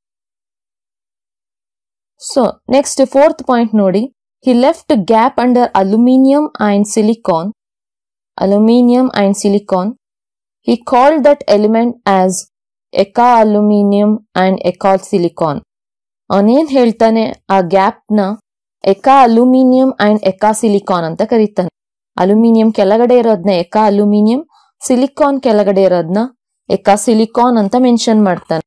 ಸೊ ನೆಕ್ಸ್ಟ್ ಫೋರ್ತ್ ಪಾಯಿಂಟ್ ನೋಡಿ he left gap under aluminium and silicon aluminium and silicon he called that element as eka aluminium and eka silicon ಅವನೇನ್ ಹೇಳ್ತಾನೆ ಆ ಗ್ಯಾಪ್ ನ eka aluminium and eka silicon ಅಂತ ಕರೀತಾನೆ aluminium ಕೆಳಗಡೆ ಇರೋದ್ನ ಎಕಾ aluminium silicon ಕೆಳಗಡೆ ಇರೋದ್ನ ಎಕಾ ಸಿಲಿಕಾನ್ ಅಂತ ಮೆನ್ಷನ್ ಮಾಡ್ತಾನೆ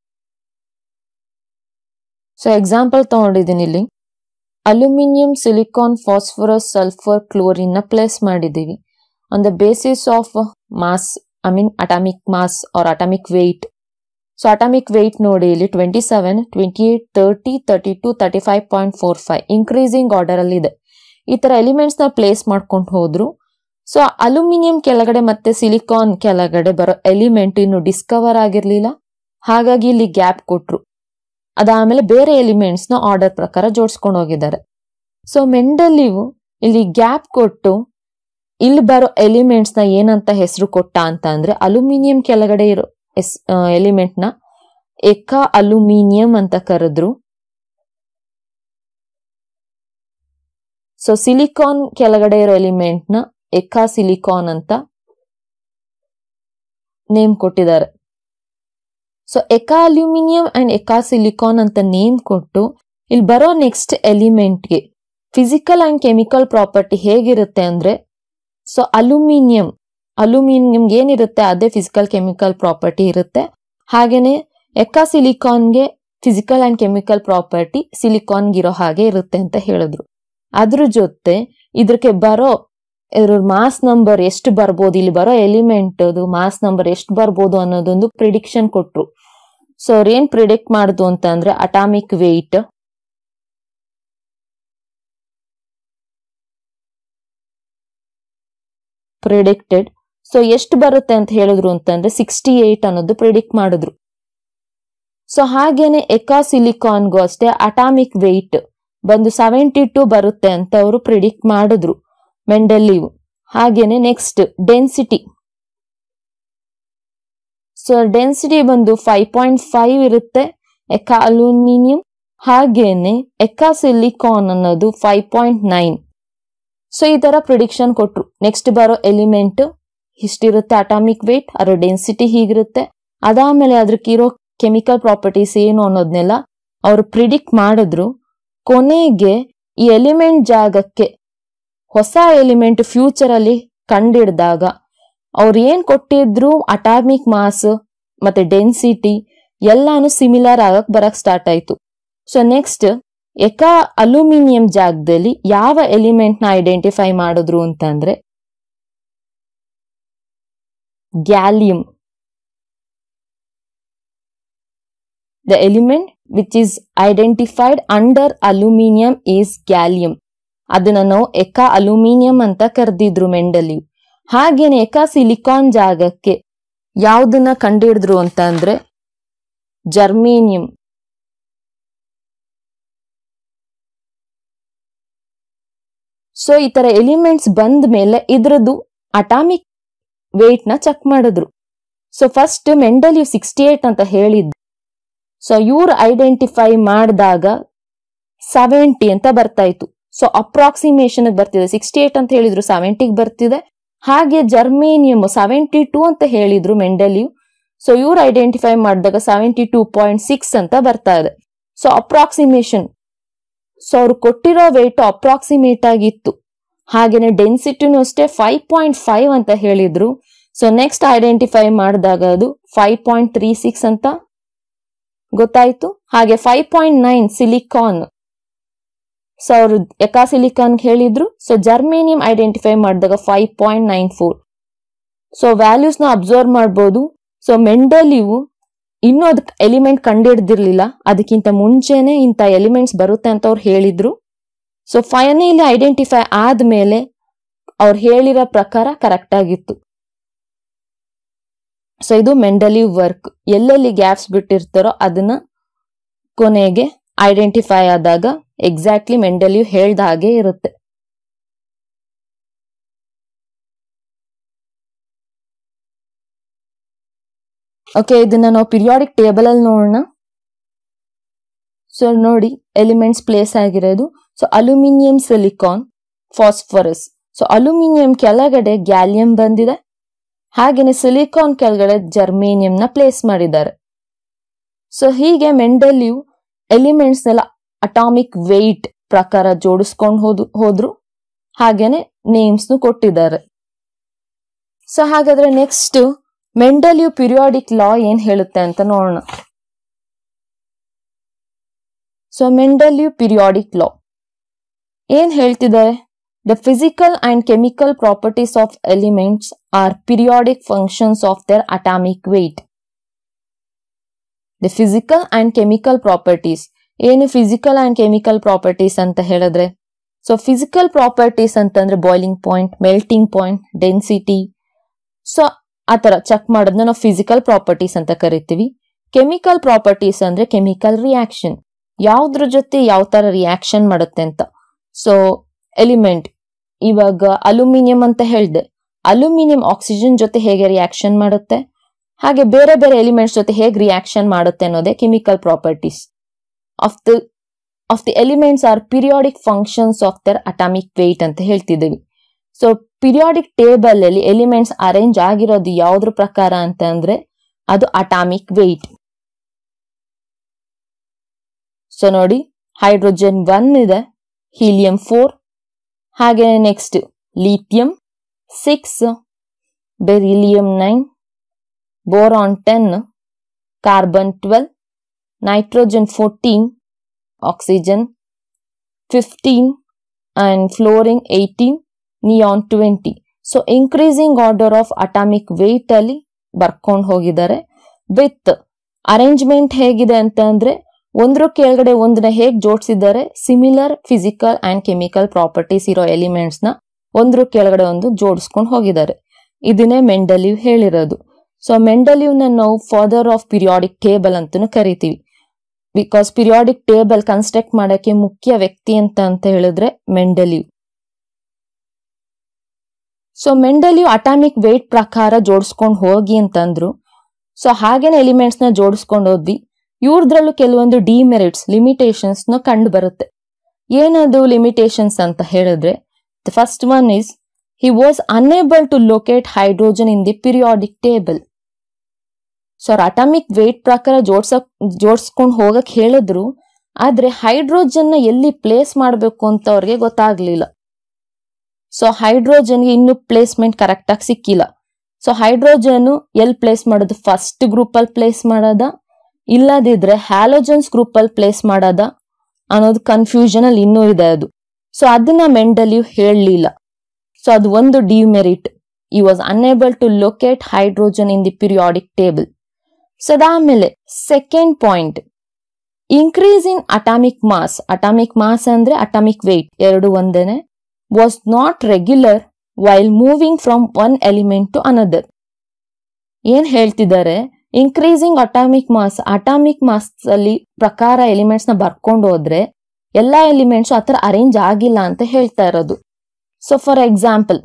ಸೊ ಎಕ್ಸಾಂಪಲ್ ತಗೊಂಡಿದ್ದೀನಿ ಇಲ್ಲಿ aluminium silicon phosphorus sulphur chlorine ನ ಪ್ಲೇಸ್ ಮಾಡಿದ್ದೀವಿ on the basis of mass I mean atomic mass or atomic weight so atomic weight ನೋಡಿ ಇಲ್ಲಿ twenty seven twenty eight thirty thirty two thirty five point four five increasing order ಅಲ್ಲಿ ಇದೆ ಈ ತರ elements ನ place ಮಾಡ್ಕೊಂಡು ಹೋದ್ರು so aluminium ಕೆಳಗಡೆ ಮತ್ತೆ ಸಿಲಿಕಾನ್ ಕೆಳಗಡೆ ಬರೋ ಎಲಿಮೆಂಟ್ ಇನ್ನು ಡಿಸ್ಕವರ್ ಆಗಿರ್ಲಿಲ್ಲ ಹಾಗಾಗಿ ಇಲ್ಲಿ ಗ್ಯಾಪ್ ಕೊಟ್ರು ಅದಾದ್ಮೇಲೆ ಬೇರೆ ಎಲಿಮೆಂಟ್ಸ್ ನ ಆರ್ಡರ್ ಪ್ರಕಾರ ಜೋಡಿಸ್ಕೊಂಡು ಹೋಗಿದ್ದಾರೆ ಸೊ ಮೆಂಡಲ್ಲಿವು ಇಲ್ಲಿ ಗ್ಯಾಪ್ ಕೊಟ್ಟು ಇಲ್ಲಿ ಬರೋ ಎಲಿಮೆಂಟ್ಸ್ ನ ಏನಂತ ಹೆಸರು ಕೊಟ್ಟ ಅಂತ ಅಂದ್ರೆ ಅಲ್ಯೂಮಿನಿಯಂ ಕೆಳಗಡೆ ಇರೋ ಎಲಿಮೆಂಟ್ ನ ಎಕಾ ಅಲ್ಯೂಮಿನಿಯಂ ಅಂತ ಕರೆದ್ರು ಸೊ ಸಿಲಿಕಾನ್ ಕೆಳಗಡೆ ಇರೋ ಎಲಿಮೆಂಟ್ ನ ಎಕಾ ಸಿಲಿಕಾನ್ ಅಂತ ನೇಮ್ ಕೊಟ್ಟಿದ್ದಾರೆ so eka aluminium and eka silicon ಅಂತ ನೇಮ್ ಕೊಟ್ಟು ಇಲ್ಲಿ ಬರೋ ನೆಕ್ಸ್ಟ್ ಎಲಿಮೆಂಟ್ಗೆ ಫಿಸಿಕಲ್ ಅಂಡ್ ಕೆಮಿಕಲ್ ಪ್ರಾಪರ್ಟಿ ಹೇಗಿರುತ್ತೆ ಅಂದ್ರೆ ಸೊ ಅಲ್ಯೂಮಿನಿಯಂ ಅಲ್ಯೂಮಿನಿಯಂಗೆ ಏನಿರುತ್ತೆ ಅದೇ ಫಿಸಿಕಲ್ ಕೆಮಿಕಲ್ ಪ್ರಾಪರ್ಟಿ ಇರುತ್ತೆ ಹಾಗೇನೆ ಎಕಾ ಸಿಲಿಕಾನ್ಗೆ ಫಿಸಿಕಲ್ ಅಂಡ್ ಕೆಮಿಕಲ್ ಪ್ರಾಪರ್ಟಿ ಸಿಲಿಕಾನ್ಗೆ ಇರೋ ಹಾಗೆ ಇರುತ್ತೆ ಅಂತ ಹೇಳಿದ್ರು ಅದ್ರ ಜೊತೆ ಇದ್ರಕ್ಕೆ ಬರೋ ಇದ್ರ ಮಾಸ್ ನಂಬರ್ ಎಷ್ಟು ಬರ್ಬೋದು ಇಲ್ಲಿ ಬರೋ ಎಲಿಮೆಂಟ್ ಮಾಸ್ ನಂಬರ್ ಎಷ್ಟು ಬರ್ಬೋದು ಅನ್ನೋದೊಂದು ಪ್ರಿಡಿಕ್ಷನ್ ಕೊಟ್ರು ಸೊ ಅವ್ರು ಏನ್ ಪ್ರಿಡಿಕ್ಟ್ ಮಾಡುದು ಅಂತ ಅಂದ್ರೆ ಅಟಾಮಿಕ್ ವೆಯ್ಟ್ ಪ್ರಿಡಿಕ್ಟೆಡ್ ಸೊ ಎಷ್ಟು ಬರುತ್ತೆ ಅಂತ ಹೇಳಿದ್ರು ಅಂತಂದ್ರೆ ಸಿಕ್ಸ್ಟಿ ಏಟ್ ಅನ್ನೋದು ಪ್ರಿಡಿಕ್ಟ್ ಮಾಡಿದ್ರು ಸೊ ಹಾಗೇನೆ ಎಕಾ ಸಿಲಿಕಾನ್ಗೂ ಅಷ್ಟೇ ಅಟಾಮಿಕ್ ವೆಯ್ಟ್ ಬಂದು ಸೆವೆಂಟಿ ಟು ಬರುತ್ತೆ ಅಂತ ಅವರು ಪ್ರಿಡಿಕ್ಟ್ ಮಾಡಿದ್ರು ಮೆಂಡಲ್ಲಿವು ಹಾಗೇನೆ ನೆಕ್ಸ್ಟ್ ಡೆನ್ಸಿಟಿ ಸೊ ಡೆನ್ಸಿಟಿ ಬಂದು ಫೈವ್ ಪಾಯಿಂಟ್ ಫೈವ್ ಇರುತ್ತೆ ಎಕಾ ಅಲ್ಯೂಮಿನಿಯಂ ಹಾಗೇನೆ ಎಕಾ ಸಿಲಿಕಾನ್ ಅನ್ನೋದು ಫೈವ್ ಪಾಯಿಂಟ್ ನೈನ್ ಸೊ ಈ ತರ ಪ್ರಿಡಿಕ್ಷನ್ ಕೊಟ್ರು ನೆಕ್ಸ್ಟ್ ಬರೋ ಎಲಿಮೆಂಟ್ ಇಷ್ಟಿರುತ್ತೆ ಅಟಾಮಿಕ್ ವೇಟ್ ಅದರ ಡೆನ್ಸಿಟಿ ಹೀಗಿರುತ್ತೆ ಅದಾದ್ಮೇಲೆ ಅದಕ್ಕಿರೋ ಕೆಮಿಕಲ್ ಪ್ರಾಪರ್ಟೀಸ್ ಏನು ಅನ್ನೋದನ್ನೆಲ್ಲ ಅವರು ಪ್ರಿಡಿಕ್ಟ್ ಮಾಡಿದ್ರು ಕೊನೆಗೆ ಈ ಎಲಿಮೆಂಟ್ ಜಾಗಕ್ಕೆ ಹೊಸ ಎಲಿಮೆಂಟ್ ಫ್ಯೂಚರ್ ಅಲ್ಲಿ ಕಂಡಿಡ್ದಾಗ ಅವ್ರು ಏನ್ ಕೊಟ್ಟಿದ್ರು ಅಟಾಮಿಕ್ ಮಾಸ್ ಮತ್ತೆ ಡೆನ್ಸಿಟಿ ಎಲ್ಲಾನು ಸಿಮಿಲರ್ ಆಗಕ್ ಬರಕ್ ಸ್ಟಾರ್ಟ್ ಆಯ್ತು ಸೊ ನೆಕ್ಸ್ಟ್ ಎಕಾ ಅಲ್ಯೂಮಿನಿಯಂ ಜಾಗದಲ್ಲಿ ಯಾವ ಎಲಿಮೆಂಟ್ ನ ಐಡೆಂಟಿಫೈ ಮಾಡಿದ್ರು ಅಂತಂದ್ರೆ gallium the element which is identified under aluminium is gallium ಅದನ್ನ ನಾವು ಎಕಾ ಅಲ್ಯೂಮಿನಿಯಂ ಅಂತ ಕರೆದಿದ್ರು ಮೆಂಡಲಿ ಹಾಗೇನೆ ಎಕಾ ಸಿಲಿಕಾನ್ ಜಾಗಕ್ಕೆ ಯಾವ್ದನ್ನ ಕಂಡುಹಿಡಿದ್ರು ಅಂತ ಅಂದ್ರೆ ಜರ್ಮೇನಿಯಂ ಸೊ ಈ ತರ ಎಲಿಮೆಂಟ್ಸ್ ಬಂದ ಮೇಲೆ ಇದ್ರದ್ದು ಅಟಾಮಿಕ್ ವೇಟ್ ನ ಚೆಕ್ ಮಾಡಿದ್ರು so first Mendeleev sixty eight ಅಂತ ಹೇಳಿದ್ದು ಸೊ ಇವ್ರು ಐಡೆಂಟಿಫೈ ಮಾಡಿದಾಗ ಸೆವೆಂಟಿ ಅಂತ ಬರ್ತಾ ಇತ್ತು ಸೊ ಅಪ್ರಾಕ್ಸಿಮೇಷನ್ ಬರ್ತಿದೆ ಸಿಕ್ಸ್ಟಿ ಏಟ್ ಅಂತ ಹೇಳಿದ್ರು ಸೆವೆಂಟಿಗೆ ಬರ್ತಿದೆ ಹಾಗೆ ಜರ್ಮೇನಿಯಂ ಸೆವೆಂಟಿ ಟೂ ಅಂತ ಹೇಳಿದ್ರು ಮೆಂಡಲಿಯು ಸೊ ಇವ್ರು ಐಡೆಂಟಿಫೈ ಮಾಡಿದಾಗ ಸೆವೆಂಟಿ ಟೂ ಪಾಯಿಂಟ್ ಸಿಕ್ಸ್ ಅಂತ ಬರ್ತಾ ಇದೆ ಸೊ ಅಪ್ರಾಕ್ಸಿಮೇಷನ್ ಸೊ ಅವ್ರು ಕೊಟ್ಟಿರೋ ವೆಯ್ಟ್ ಅಪ್ರಾಕ್ಸಿಮೇಟ್ ಆಗಿತ್ತು ಹಾಗೇನೆ ಡೆನ್ಸಿಟಿನೂ ಅಷ್ಟೇ ಫೈವ್ ಪಾಯಿಂಟ್ ಫೈವ್ ಅಂತ ಹೇಳಿದ್ರು ಸೊ ನೆಕ್ಸ್ಟ್ ಐಡೆಂಟಿಫೈ ಮಾಡಿದಾಗ ಅದು ಫೈವ್ ಪಾಯಿಂಟ್ ತ್ರೀ ಸಿಕ್ಸ್ ಅಂತ ಗೊತ್ತಾಯ್ತು ಹಾಗೆ five point nine silicon so ಅವರು ಎಕಾ ಸಿಲಿಕಾನ್ ಹೇಳಿದ್ರು ಸೊ ಜರ್ಮೇನಿಯಂ ಐಡೆಂಟಿಫೈ ಮಾಡಿದಾಗ five point nine four so values ನ ಅಬ್ಸರ್ವ್ ಮಾಡ್ಬೋದು ಸೊ ಮೆಂಡಲಿವು ಇನ್ನೂ ಅದಕ್ಕೆ ಎಲಿಮೆಂಟ್ ಕಂಡಿಡ್ದಿರ್ಲಿಲ್ಲ ಅದಕ್ಕಿಂತ ಮುಂಚೆನೆ ಇಂಥ ಎಲಿಮೆಂಟ್ಸ್ ಬರುತ್ತೆ ಅಂತ ಅವ್ರು ಹೇಳಿದ್ರು ಸೊ ಫೈನಲಿ ಐಡೆಂಟಿಫೈ ಆದ್ಮೇಲೆ ಅವ್ರು ಹೇಳಿರೋ ಪ್ರಕಾರ ಕರೆಕ್ಟ್ ಆಗಿತ್ತು ಸೊ ಇದು ಮೆಂಡಲಿ ವರ್ಕ್ ಎಲ್ಲೆಲ್ಲಿ ಗ್ಯಾಪ್ಸ್ ಬಿಟ್ಟಿರ್ತಾರೋ ಅದನ್ನ ಕೊನೆಗೆ ಐಡೆಂಟಿಫೈ ಆದಾಗ ಎಕ್ಸಾಕ್ಟ್ಲಿ ಮೆಂಡಲಿ ಹೇಳ್ದ ಹಾಗೆ ಇರುತ್ತೆ ಓಕೆ ಇದನ್ನ ನಾವು ಪಿರಿಯಾಡಿಕ್ ಟೇಬಲ್ ಅಲ್ಲಿ ನೋಡೋಣ ಸೊ ನೋಡಿ ಎಲಿಮೆಂಟ್ಸ್ ಪ್ಲೇಸ್ ಆಗಿರೋದು so aluminium silicon phosphorus so aluminium ಕೆಳಗಡೆ ಗ್ಯಾಲಿಯಂ ಬಂದಿದೆ ಹಾಗೇನೆ ಸಿಲಿಕಾನ್ ಕೆಳಗಡೆ ಜರ್ಮೇನಿಯಂ ನ ಪ್ಲೇಸ್ ಮಾಡಿದ್ದಾರೆ ಸೊ ಹೀಗೆ ಮೆಂಡಲಿಯು ಎಲಿಮೆಂಟ್ಸ್ ಎಲ್ಲ ಅಟಾಮಿಕ್ ವೆಯ್ಟ್ ಪ್ರಕಾರ ಜೋಡಿಸ್ಕೊಂಡು ಹೋದ್ ಹೋದ್ರು ಹಾಗೇನೆ ನೇಮ್ಸ್ ಕೊಟ್ಟಿದ್ದಾರೆ ಸೊ ಹಾಗಾದ್ರೆ ನೆಕ್ಸ್ಟ್ ಮೆಂಡಲಿಯು ಪಿರಿಯಾಡಿಕ್ ಲಾ ಏನ್ ಹೇಳುತ್ತೆ ಅಂತ ನೋಡೋಣ ಸೊ ಮೆಂಡಲಿಯು ಪಿರಿಯಾಡಿಕ್ ಲಾ ಏನ್ ಹೇಳ್ತಿದ್ದಾರೆ the physical and chemical properties of elements are periodic functions of their atomic weight the physical and chemical properties ಏನು ಫಿಸಿಕಲ್ ಅಂಡ್ ಕೆಮಿಕಲ್ ಪ್ರಾಪರ್ಟೀಸ್ ಅಂತ ಹೇಳಿದ್ರೆ ಸೊ ಫಿಸಿಕಲ್ ಪ್ರಾಪರ್ಟೀಸ್ ಅಂತಂದ್ರೆ boiling point melting point density so ಆ ತರ check ಮಾಡೋದನ್ನ ನಾವು physical properties ಅಂತ ಕರಿತೀವಿ ಕೆಮಿಕಲ್ ಪ್ರಾಪರ್ಟೀಸ್ ಅಂದ್ರೆ ಕೆಮಿಕಲ್ ರಿಯಾಕ್ಷನ್ ಯಾವ್ದ್ರ ಜೊತೆ ಯಾವ ತರ ರಿಯಾಕ್ಷನ್ ಮಾಡುತ್ತೆ ಅಂತ ಸೊ ಎಲಿಮೆಂಟ್ ಇವಾಗ ಅಲ್ಯೂಮಿನಿಯಂ ಅಂತ ಹೇಳ್ದೆ ಅಲ್ಯೂಮಿನಿಯಂ ಆಕ್ಸಿಜನ್ ಜೊತೆ ಹೇಗೆ ರಿಯಾಕ್ಷನ್ ಮಾಡುತ್ತೆ ಹಾಗೆ ಬೇರೆ ಬೇರೆ ಎಲಿಮೆಂಟ್ಸ್ ಜೊತೆ ಹೇಗೆ ರಿಯಾಕ್ಷನ್ ಮಾಡುತ್ತೆ ಅನ್ನೋದೇ chemical properties of the of the elements are periodic functions of their atomic weight ಅಂತ ಹೇಳ್ತಿದ್ದೀವಿ ಸೊ ಪಿರಿಯಾಡಿಕ್ ಟೇಬಲ್ ಅಲ್ಲಿ ಎಲಿಮೆಂಟ್ಸ್ ಅರೇಂಜ್ ಆಗಿರೋದು ಯಾವ್ದ್ರ ಪ್ರಕಾರ ಅಂತ ಅಂದ್ರೆ ಅದು ಅಟಾಮಿಕ್ ವೇಟ್ ಸೊ ನೋಡಿ ಹೈಡ್ರೋಜನ್ ಒನ್ ಇದೆ ಹೀಲಿಯಂ ಫೋರ್ ಹಾಗೆ next lithium six beryllium nine boron ten carbon twelve nitrogen fourteen oxygen fifteen and fluorine eighteen neon twenty so increasing order of atomic weight ಅಲ್ಲಿ ಬರ್ಕೊಂಡು ಹೋಗಿದ್ದಾರೆ with arrangement ಹೇಗಿದೆ ಅಂತ ಅಂದ್ರೆ ಒಂದ್ರ ಕೆಳಗಡೆ ಒಂದನ್ನ ಹೇಗೆ ಜೋಡಿಸಿದ್ದಾರೆ similar physical and chemical properties ಇರೋ ಎಲಿಮೆಂಟ್ಸ್ ನ ಒಂದ್ರ ಕೆಳಗಡೆ ಒಂದು ಜೋಡಿಸ್ಕೊಂಡು ಹೋಗಿದ್ದಾರೆ ಇದನ್ನೇ ಮೆಂಡಲಿವ್ ಹೇಳಿರೋದು ಸೊ ಮೆಂಡಲಿವ್ನ ನಾವು ಫಾದರ್ ಆಫ್ ಪಿರಿಯಾಡಿಕ್ ಟೇಬಲ್ ಅಂತಾನು ಕರಿತೀವಿ ಬಿಕಾಸ್ ಪಿರಿಯಾಡಿಕ್ ಟೇಬಲ್ ಕನ್ಸ್ಟ್ರಕ್ಟ್ ಮಾಡಕ್ಕೆ ಮುಖ್ಯ ವ್ಯಕ್ತಿ ಅಂತ ಅಂತ ಹೇಳಿದ್ರೆ Mendeleev so Mendeleev atomic weight ಪ್ರಕಾರ ಜೋಡಿಸ್ಕೊಂಡು ಹೋಗಿ ಅಂತಂದ್ರು ಸೊ ಹಾಗೇನೆ ಎಲಿಮೆಂಟ್ಸ್ ನ ಜೋಡಿಸ್ಕೊಂಡು ಹೋದ್ವಿ ಇವ್ರದ್ರಲ್ಲೂ ಕೆಲವೊಂದು ಡಿಮೆರಿಟ್ಸ್ ಲಿಮಿಟೇಷನ್ಸ್ ನ ಕಂಡು ಬರುತ್ತೆ ಏನದು ಲಿಮಿಟೇಷನ್ಸ್ ಅಂತ ಹೇಳಿದ್ರೆ the first one is he was unable to locate hydrogen in the periodic table so ಅವ್ರ ಅಟಾಮಿಕ್ ವೇಟ್ ಪ್ರಕಾರ ಜೋಡ್ಸಕ್ ಜೋಡ್ಸ್ಕೊಂಡು ಹೋಗಕ್ ಹೇಳಿದ್ರು ಆದ್ರೆ ಹೈಡ್ರೋಜನ್ ನ ಎಲ್ಲಿ ಪ್ಲೇಸ್ ಮಾಡಬೇಕು ಅಂತ ಅವ್ರಿಗೆ ಗೊತ್ತಾಗ್ಲಿಲ್ಲ ಸೊ ಹೈಡ್ರೋಜನ್ಗೆ ಇನ್ನು ಪ್ಲೇಸ್ಮೆಂಟ್ ಕರೆಕ್ಟ್ ಆಗಿ ಸಿಕ್ಕಿಲ್ಲ ಸೊ ಹೈಡ್ರೋಜನ್ ಎಲ್ಲಿ ಪ್ಲೇಸ್ ಮಾಡೋದು ಫಸ್ಟ್ ಗ್ರೂಪ್ ಅಲ್ಲಿ ಪ್ಲೇಸ್ ಮಾಡೋದ ಇಲ್ಲದಿದ್ರೆ ಹ್ಯಾಲೋಜನ್ಸ್ ಗ್ರೂಪ್ ಅಲ್ಲಿ ಪ್ಲೇಸ್ ಮಾಡೋದ ಅನ್ನೋದು ಕನ್ಫ್ಯೂಷನ್ ಅಲ್ಲಿ ಇನ್ನೂ ಇದೆ ಅದು ಸೊ ಅದನ್ನ ಮೆಂಡಲಿವ್ ಹೇಳಲಿಲ್ಲ ಸೊ ಅದು ಒಂದು ಡಿಮೆರಿಟ್ ಈ was unable to locate hydrogen in the periodic table so ಅದಾದ್ಮೇಲೆ second point increase in atomic mass atomic mass ಅಂದ್ರೆ ಅಟಾಮಿಕ್ ವೇಟ್ ಎರಡು ಒಂದೇನೆ was not regular while moving from one element to another ಏನ್ ಹೇಳ್ತಿದ್ದಾರೆ increasing atomic mass atomic mass ಅಲ್ಲಿ ಪ್ರಕಾರ elements ನ ಬರ್ಕೊಂಡು ಹೋದ್ರೆ ಎಲ್ಲಾ ಎಲಿಮೆಂಟ್ಸ್ ಆತರ ಅರೇಂಜ್ ಆಗಿಲ್ಲ ಅಂತ ಹೇಳ್ತಾ ಇರೋದು so for example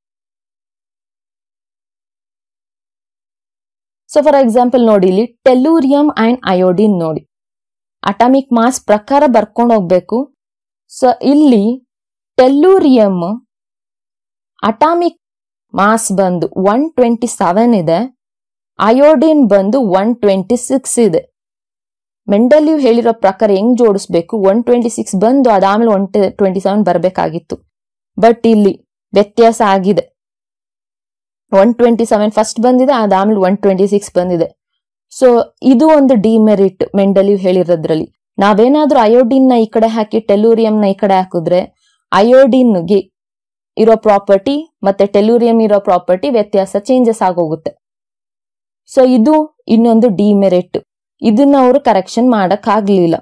so for example ನೋಡಿ ಇಲ್ಲಿ ಟೆಲ್ಲೂರಿಯಂ ಅಂಡ್ ಅಯೋಡಿನ್ ನೋಡಿ ಅಟಾಮಿಕ್ ಮಾಸ್ ಪ್ರಕಾರ ಬರ್ಕೊಂಡು ಹೋಗ್ಬೇಕು ಸೊ ಇಲ್ಲಿ ಟೆಲ್ಲೂರಿಯಂ ಅಟಾಮಿಕ್ ಮಾಸ್ ಬಂದು ಒನ್ ಟ್ವೆಂಟಿ ಸೆವೆನ್ ಇದೆ ಅಯೋಡಿನ್ ಬಂದು ಒನ್ ಟ್ವೆಂಟಿ ಸಿಕ್ಸ್ ಇದೆ ಮೆಂಡಲಿವ್ ಹೇಳಿರೋ ಪ್ರಕಾರ ಹೆಂಗ್ ಜೋಡಿಸ್ಬೇಕು ಒನ್ ಟ್ವೆಂಟಿ ಸಿಕ್ಸ್ ಬಂದು ಅದಾದ್ಮೇಲೆ ಒನ್ ಟ್ವೆಂಟಿ ಸೆವೆನ್ ಬರಬೇಕಾಗಿತ್ತು ಬಟ್ ಇಲ್ಲಿ ವ್ಯತ್ಯಾಸ ಆಗಿದೆ ಒನ್ ಟ್ವೆಂಟಿ ಸೆವೆನ್ ಫಸ್ಟ್ ಬಂದಿದೆ ಅದಾದ್ಮೇಲೆ ಒನ್ ಟ್ವೆಂಟಿ ಸಿಕ್ಸ್ ಬಂದಿದೆ ಸೊ ಇದು ಒಂದು ಡಿಮೆರಿಟ್ ಮೆಂಡಲಿವ್ ಹೇಳಿರೋದ್ರಲ್ಲಿ ನಾವೇನಾದ್ರೂ ಅಯೋಡಿನ್ ನ ಈ ಕಡೆ ಹಾಕಿ ಟೆಲೂರಿಯಂ ನ ಈ ಕಡೆ ಹಾಕಿದ್ರೆ ಅಯೋಡಿನ್ಗೆ ಇರೋ ಪ್ರಾಪರ್ಟಿ ಮತ್ತೆ ಟೆಲೂರಿಯಂ ಇರೋ ಪ್ರಾಪರ್ಟಿ ವ್ಯತ್ಯಾಸ ಚೇಂಜಸ್ ಆಗೋಗುತ್ತೆ ಸೊ ಇದು ಇನ್ನೊಂದು ಡಿಮೆರಿಟ್ ಇದನ್ನ ಅವರು ಕರೆಕ್ಷನ್ ಮಾಡಕ್ ಆಗ್ಲಿಲ್ಲ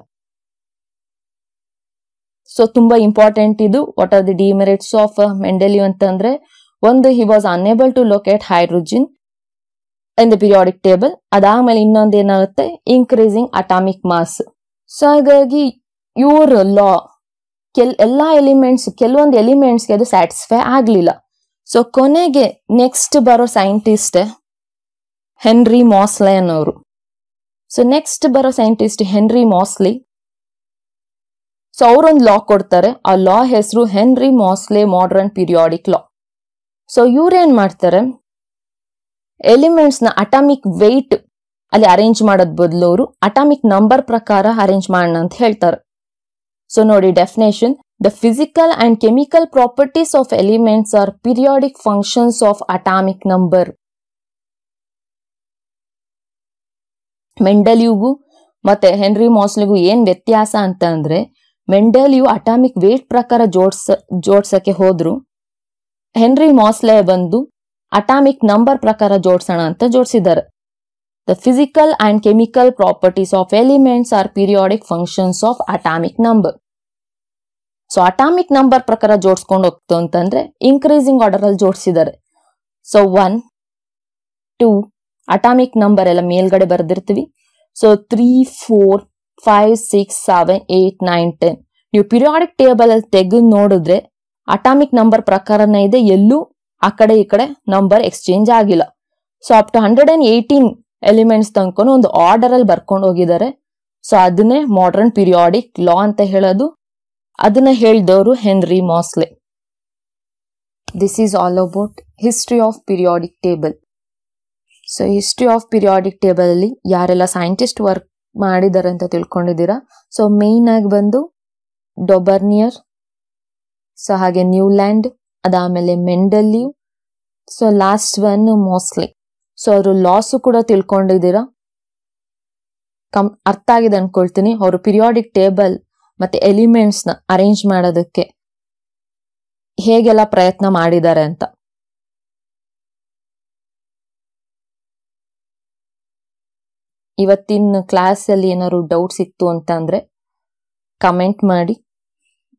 ಸೊ ತುಂಬಾ ಇಂಪಾರ್ಟೆಂಟ್ ಇದು what are the demerits of Mendeleev ಅಂತಂದ್ರೆ ಒಂದು he was unable to locate hydrogen in the periodic table ಅದಾದ್ಮೇಲೆ ಇನ್ನೊಂದು ಏನಾಗುತ್ತೆ ಇನ್ಕ್ರೀಸಿಂಗ್ ಅಟಾಮಿಕ್ ಮಾಸ್ ಸೊ ಹಾಗಾಗಿ ಇವ್ರ ಲಾ ಕೆಲ್ ಎಲ್ಲಾ ಎಲಿಮೆಂಟ್ಸ್ ಕೆಲವೊಂದು ಎಲಿಮೆಂಟ್ಸ್ಗೆ ಅದು ಸ್ಯಾಟಿಸ್ಫೈ ಆಗ್ಲಿಲ್ಲ ಸೊ ಕೊನೆಗೆ ನೆಕ್ಸ್ಟ್ ಬರೋ ಸೈಂಟಿಸ್ಟ್ ಹೆನ್ರಿ ಮಾಸ್ಲೆ ಅನ್ನೋರು ಸೊ ನೆಕ್ಸ್ಟ್ ಬರೋ ಸೈಂಟಿಸ್ಟ್ ಹೆನ್ರಿ ಮಾಸ್ಲಿ ಸೊ ಅವರೊಂದು ಲಾ ಕೊಡ್ತಾರೆ ಆ ಲಾ ಹೆಸರು Henry Moseley modern periodic law so ಇವ್ರೇನ್ ಮಾಡ್ತಾರೆ ಎಲಿಮೆಂಟ್ಸ್ ನ ಅಟಾಮಿಕ್ ವೆಯ್ಟ್ ಅಲ್ಲಿ ಅರೇಂಜ್ ಮಾಡೋದ್ ಬದಲು ಅವರು ಅಟಾಮಿಕ್ ನಂಬರ್ ಪ್ರಕಾರ ಅರೇಂಜ್ ಮಾಡೋಣ ಅಂತ ಹೇಳ್ತಾರೆ ಸೊ ನೋಡಿ definition the physical and chemical properties of elements are periodic functions of atomic number ಮೆಂಡಲಿವ್ಗೂ ಮತ್ತೆ ಹೆನ್ರಿ ಮಾಸ್ಲಿಗೂ ಏನ್ ವ್ಯತ್ಯಾಸ ಅಂತ ಅಂದ್ರೆ ಮೆಂಡಲಿವ್ ಅಟಾಮಿಕ್ ವೇಟ್ ಪ್ರಕಾರ ಜೋಡ್ಸ ಜೋಡ್ಸಕ್ಕೆ ಹೋದ್ರು ಹೆನ್ರಿ ಮಾಸ್ಲೆ ಬಂದು ಅಟಾಮಿಕ್ ನಂಬರ್ ಪ್ರಕಾರ ಜೋಡ್ಸೋಣ ಅಂತ ಜೋಡಿಸಿದ್ದಾರೆ the physical and chemical properties of elements are periodic functions of atomic number so atomic number ಪ್ರಕಾರ ಜೋಡಿಸ್ಕೊಂಡು ಹೋಗ್ತು ಅಂತಂದ್ರೆ ಇನ್ಕ್ರೀಸಿಂಗ್ ಆರ್ಡರ್ ಅಲ್ಲಿ ಜೋಡಿಸಿದ್ದಾರೆ so one two atomic number ಎಲ್ಲ ಮೇಲ್ಗಡೆ ಬರೆದಿರ್ತೀವಿ so three four five six seven eight nine ten ನೀವು ಪಿರಿಯಾಡಿಕ್ ಟೇಬಲ್ ಅಲ್ಲಿ ತೆಗೆದು ನೋಡಿದ್ರೆ ಅಟಾಮಿಕ್ ನಂಬರ್ ಪ್ರಕಾರನೇ ಇದೆ ಎಲ್ಲೂ ಆ ಕಡೆ ಈ ಕಡೆ ನಂಬರ್ ಎಕ್ಸ್ಚೇಂಜ್ ಆಗಿಲ್ಲ so up to hundred and eighteen elements ತನ್ಕೊಂಡು ಒಂದು ಆರ್ಡರ್ ಅಲ್ಲಿ ಬರ್ಕೊಂಡು ಹೋಗಿದ್ದಾರೆ ಸೊ ಅದನ್ನೇ ಮಾಡರ್ನ್ ಪಿರಿಯಾಡಿಕ್ ಲಾ ಅಂತ ಹೇಳೋದು ಅದನ್ನ ಹೇಳಿದವರು Henry Moseley this is all about history of periodic table so history of periodic table ಅಲ್ಲಿ ಯಾರೆಲ್ಲ ಸೈಂಟಿಸ್ಟ್ ವರ್ಕ್ ಮಾಡಿದ್ದಾರೆ ಅಂತ ತಿಳ್ಕೊಂಡಿದ್ದೀರಾ ಸೊ ಮೇನ್ ಆಗಿ ಬಂದು ಡೊಬರ್ನಿಯರ್ ಸೊ ಹಾಗೆ ನ್ಯೂಲ್ಯಾಂಡ್ ಅದಾದ್ಮೇಲೆ Mendeleev so last one mostly so ಅವರು ಲಾಸು ಕೂಡ ತಿಳ್ಕೊಂಡಿದ್ದೀರಾ ಕಮ್ ಅರ್ಥ ಆಗಿದೆ ಅನ್ಕೊಳ್ತೀನಿ ಅವರು ಪಿರಿಯಾಡಿಕ್ ಟೇಬಲ್ ಮತ್ತೆ ಎಲಿಮೆಂಟ್ಸ್ ನ ಅರೇಂಜ್ ಮಾಡೋದಕ್ಕೆ ಹೇಗೆಲ್ಲ ಪ್ರಯತ್ನ ಮಾಡಿದ್ದಾರೆ ಅಂತ ಇವತ್ತಿನ ಕ್ಲಾಸ್ ಅಲ್ಲಿ ಏನಾದ್ರು ಡೌಟ್ಸ್ ಇತ್ತು ಅಂತ ಅಂದ್ರೆ ಕಮೆಂಟ್ ಮಾಡಿ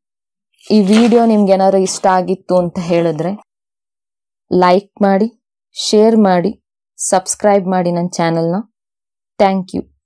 ಈ ವಿಡಿಯೋ ನಿಮ್ಗೆ ಏನಾದ್ರು ಇಷ್ಟ ಆಗಿತ್ತು ಅಂತ ಹೇಳಿದ್ರೆ ಲೈಕ್ ಮಾಡಿ ಶೇರ್ ಮಾಡಿ ಸಬ್ಸ್ಕ್ರೈಬ್ ಮಾಡಿ ನನ್ನ ಚಾನಲ್ನ ಥ್ಯಾಂಕ್ ಯು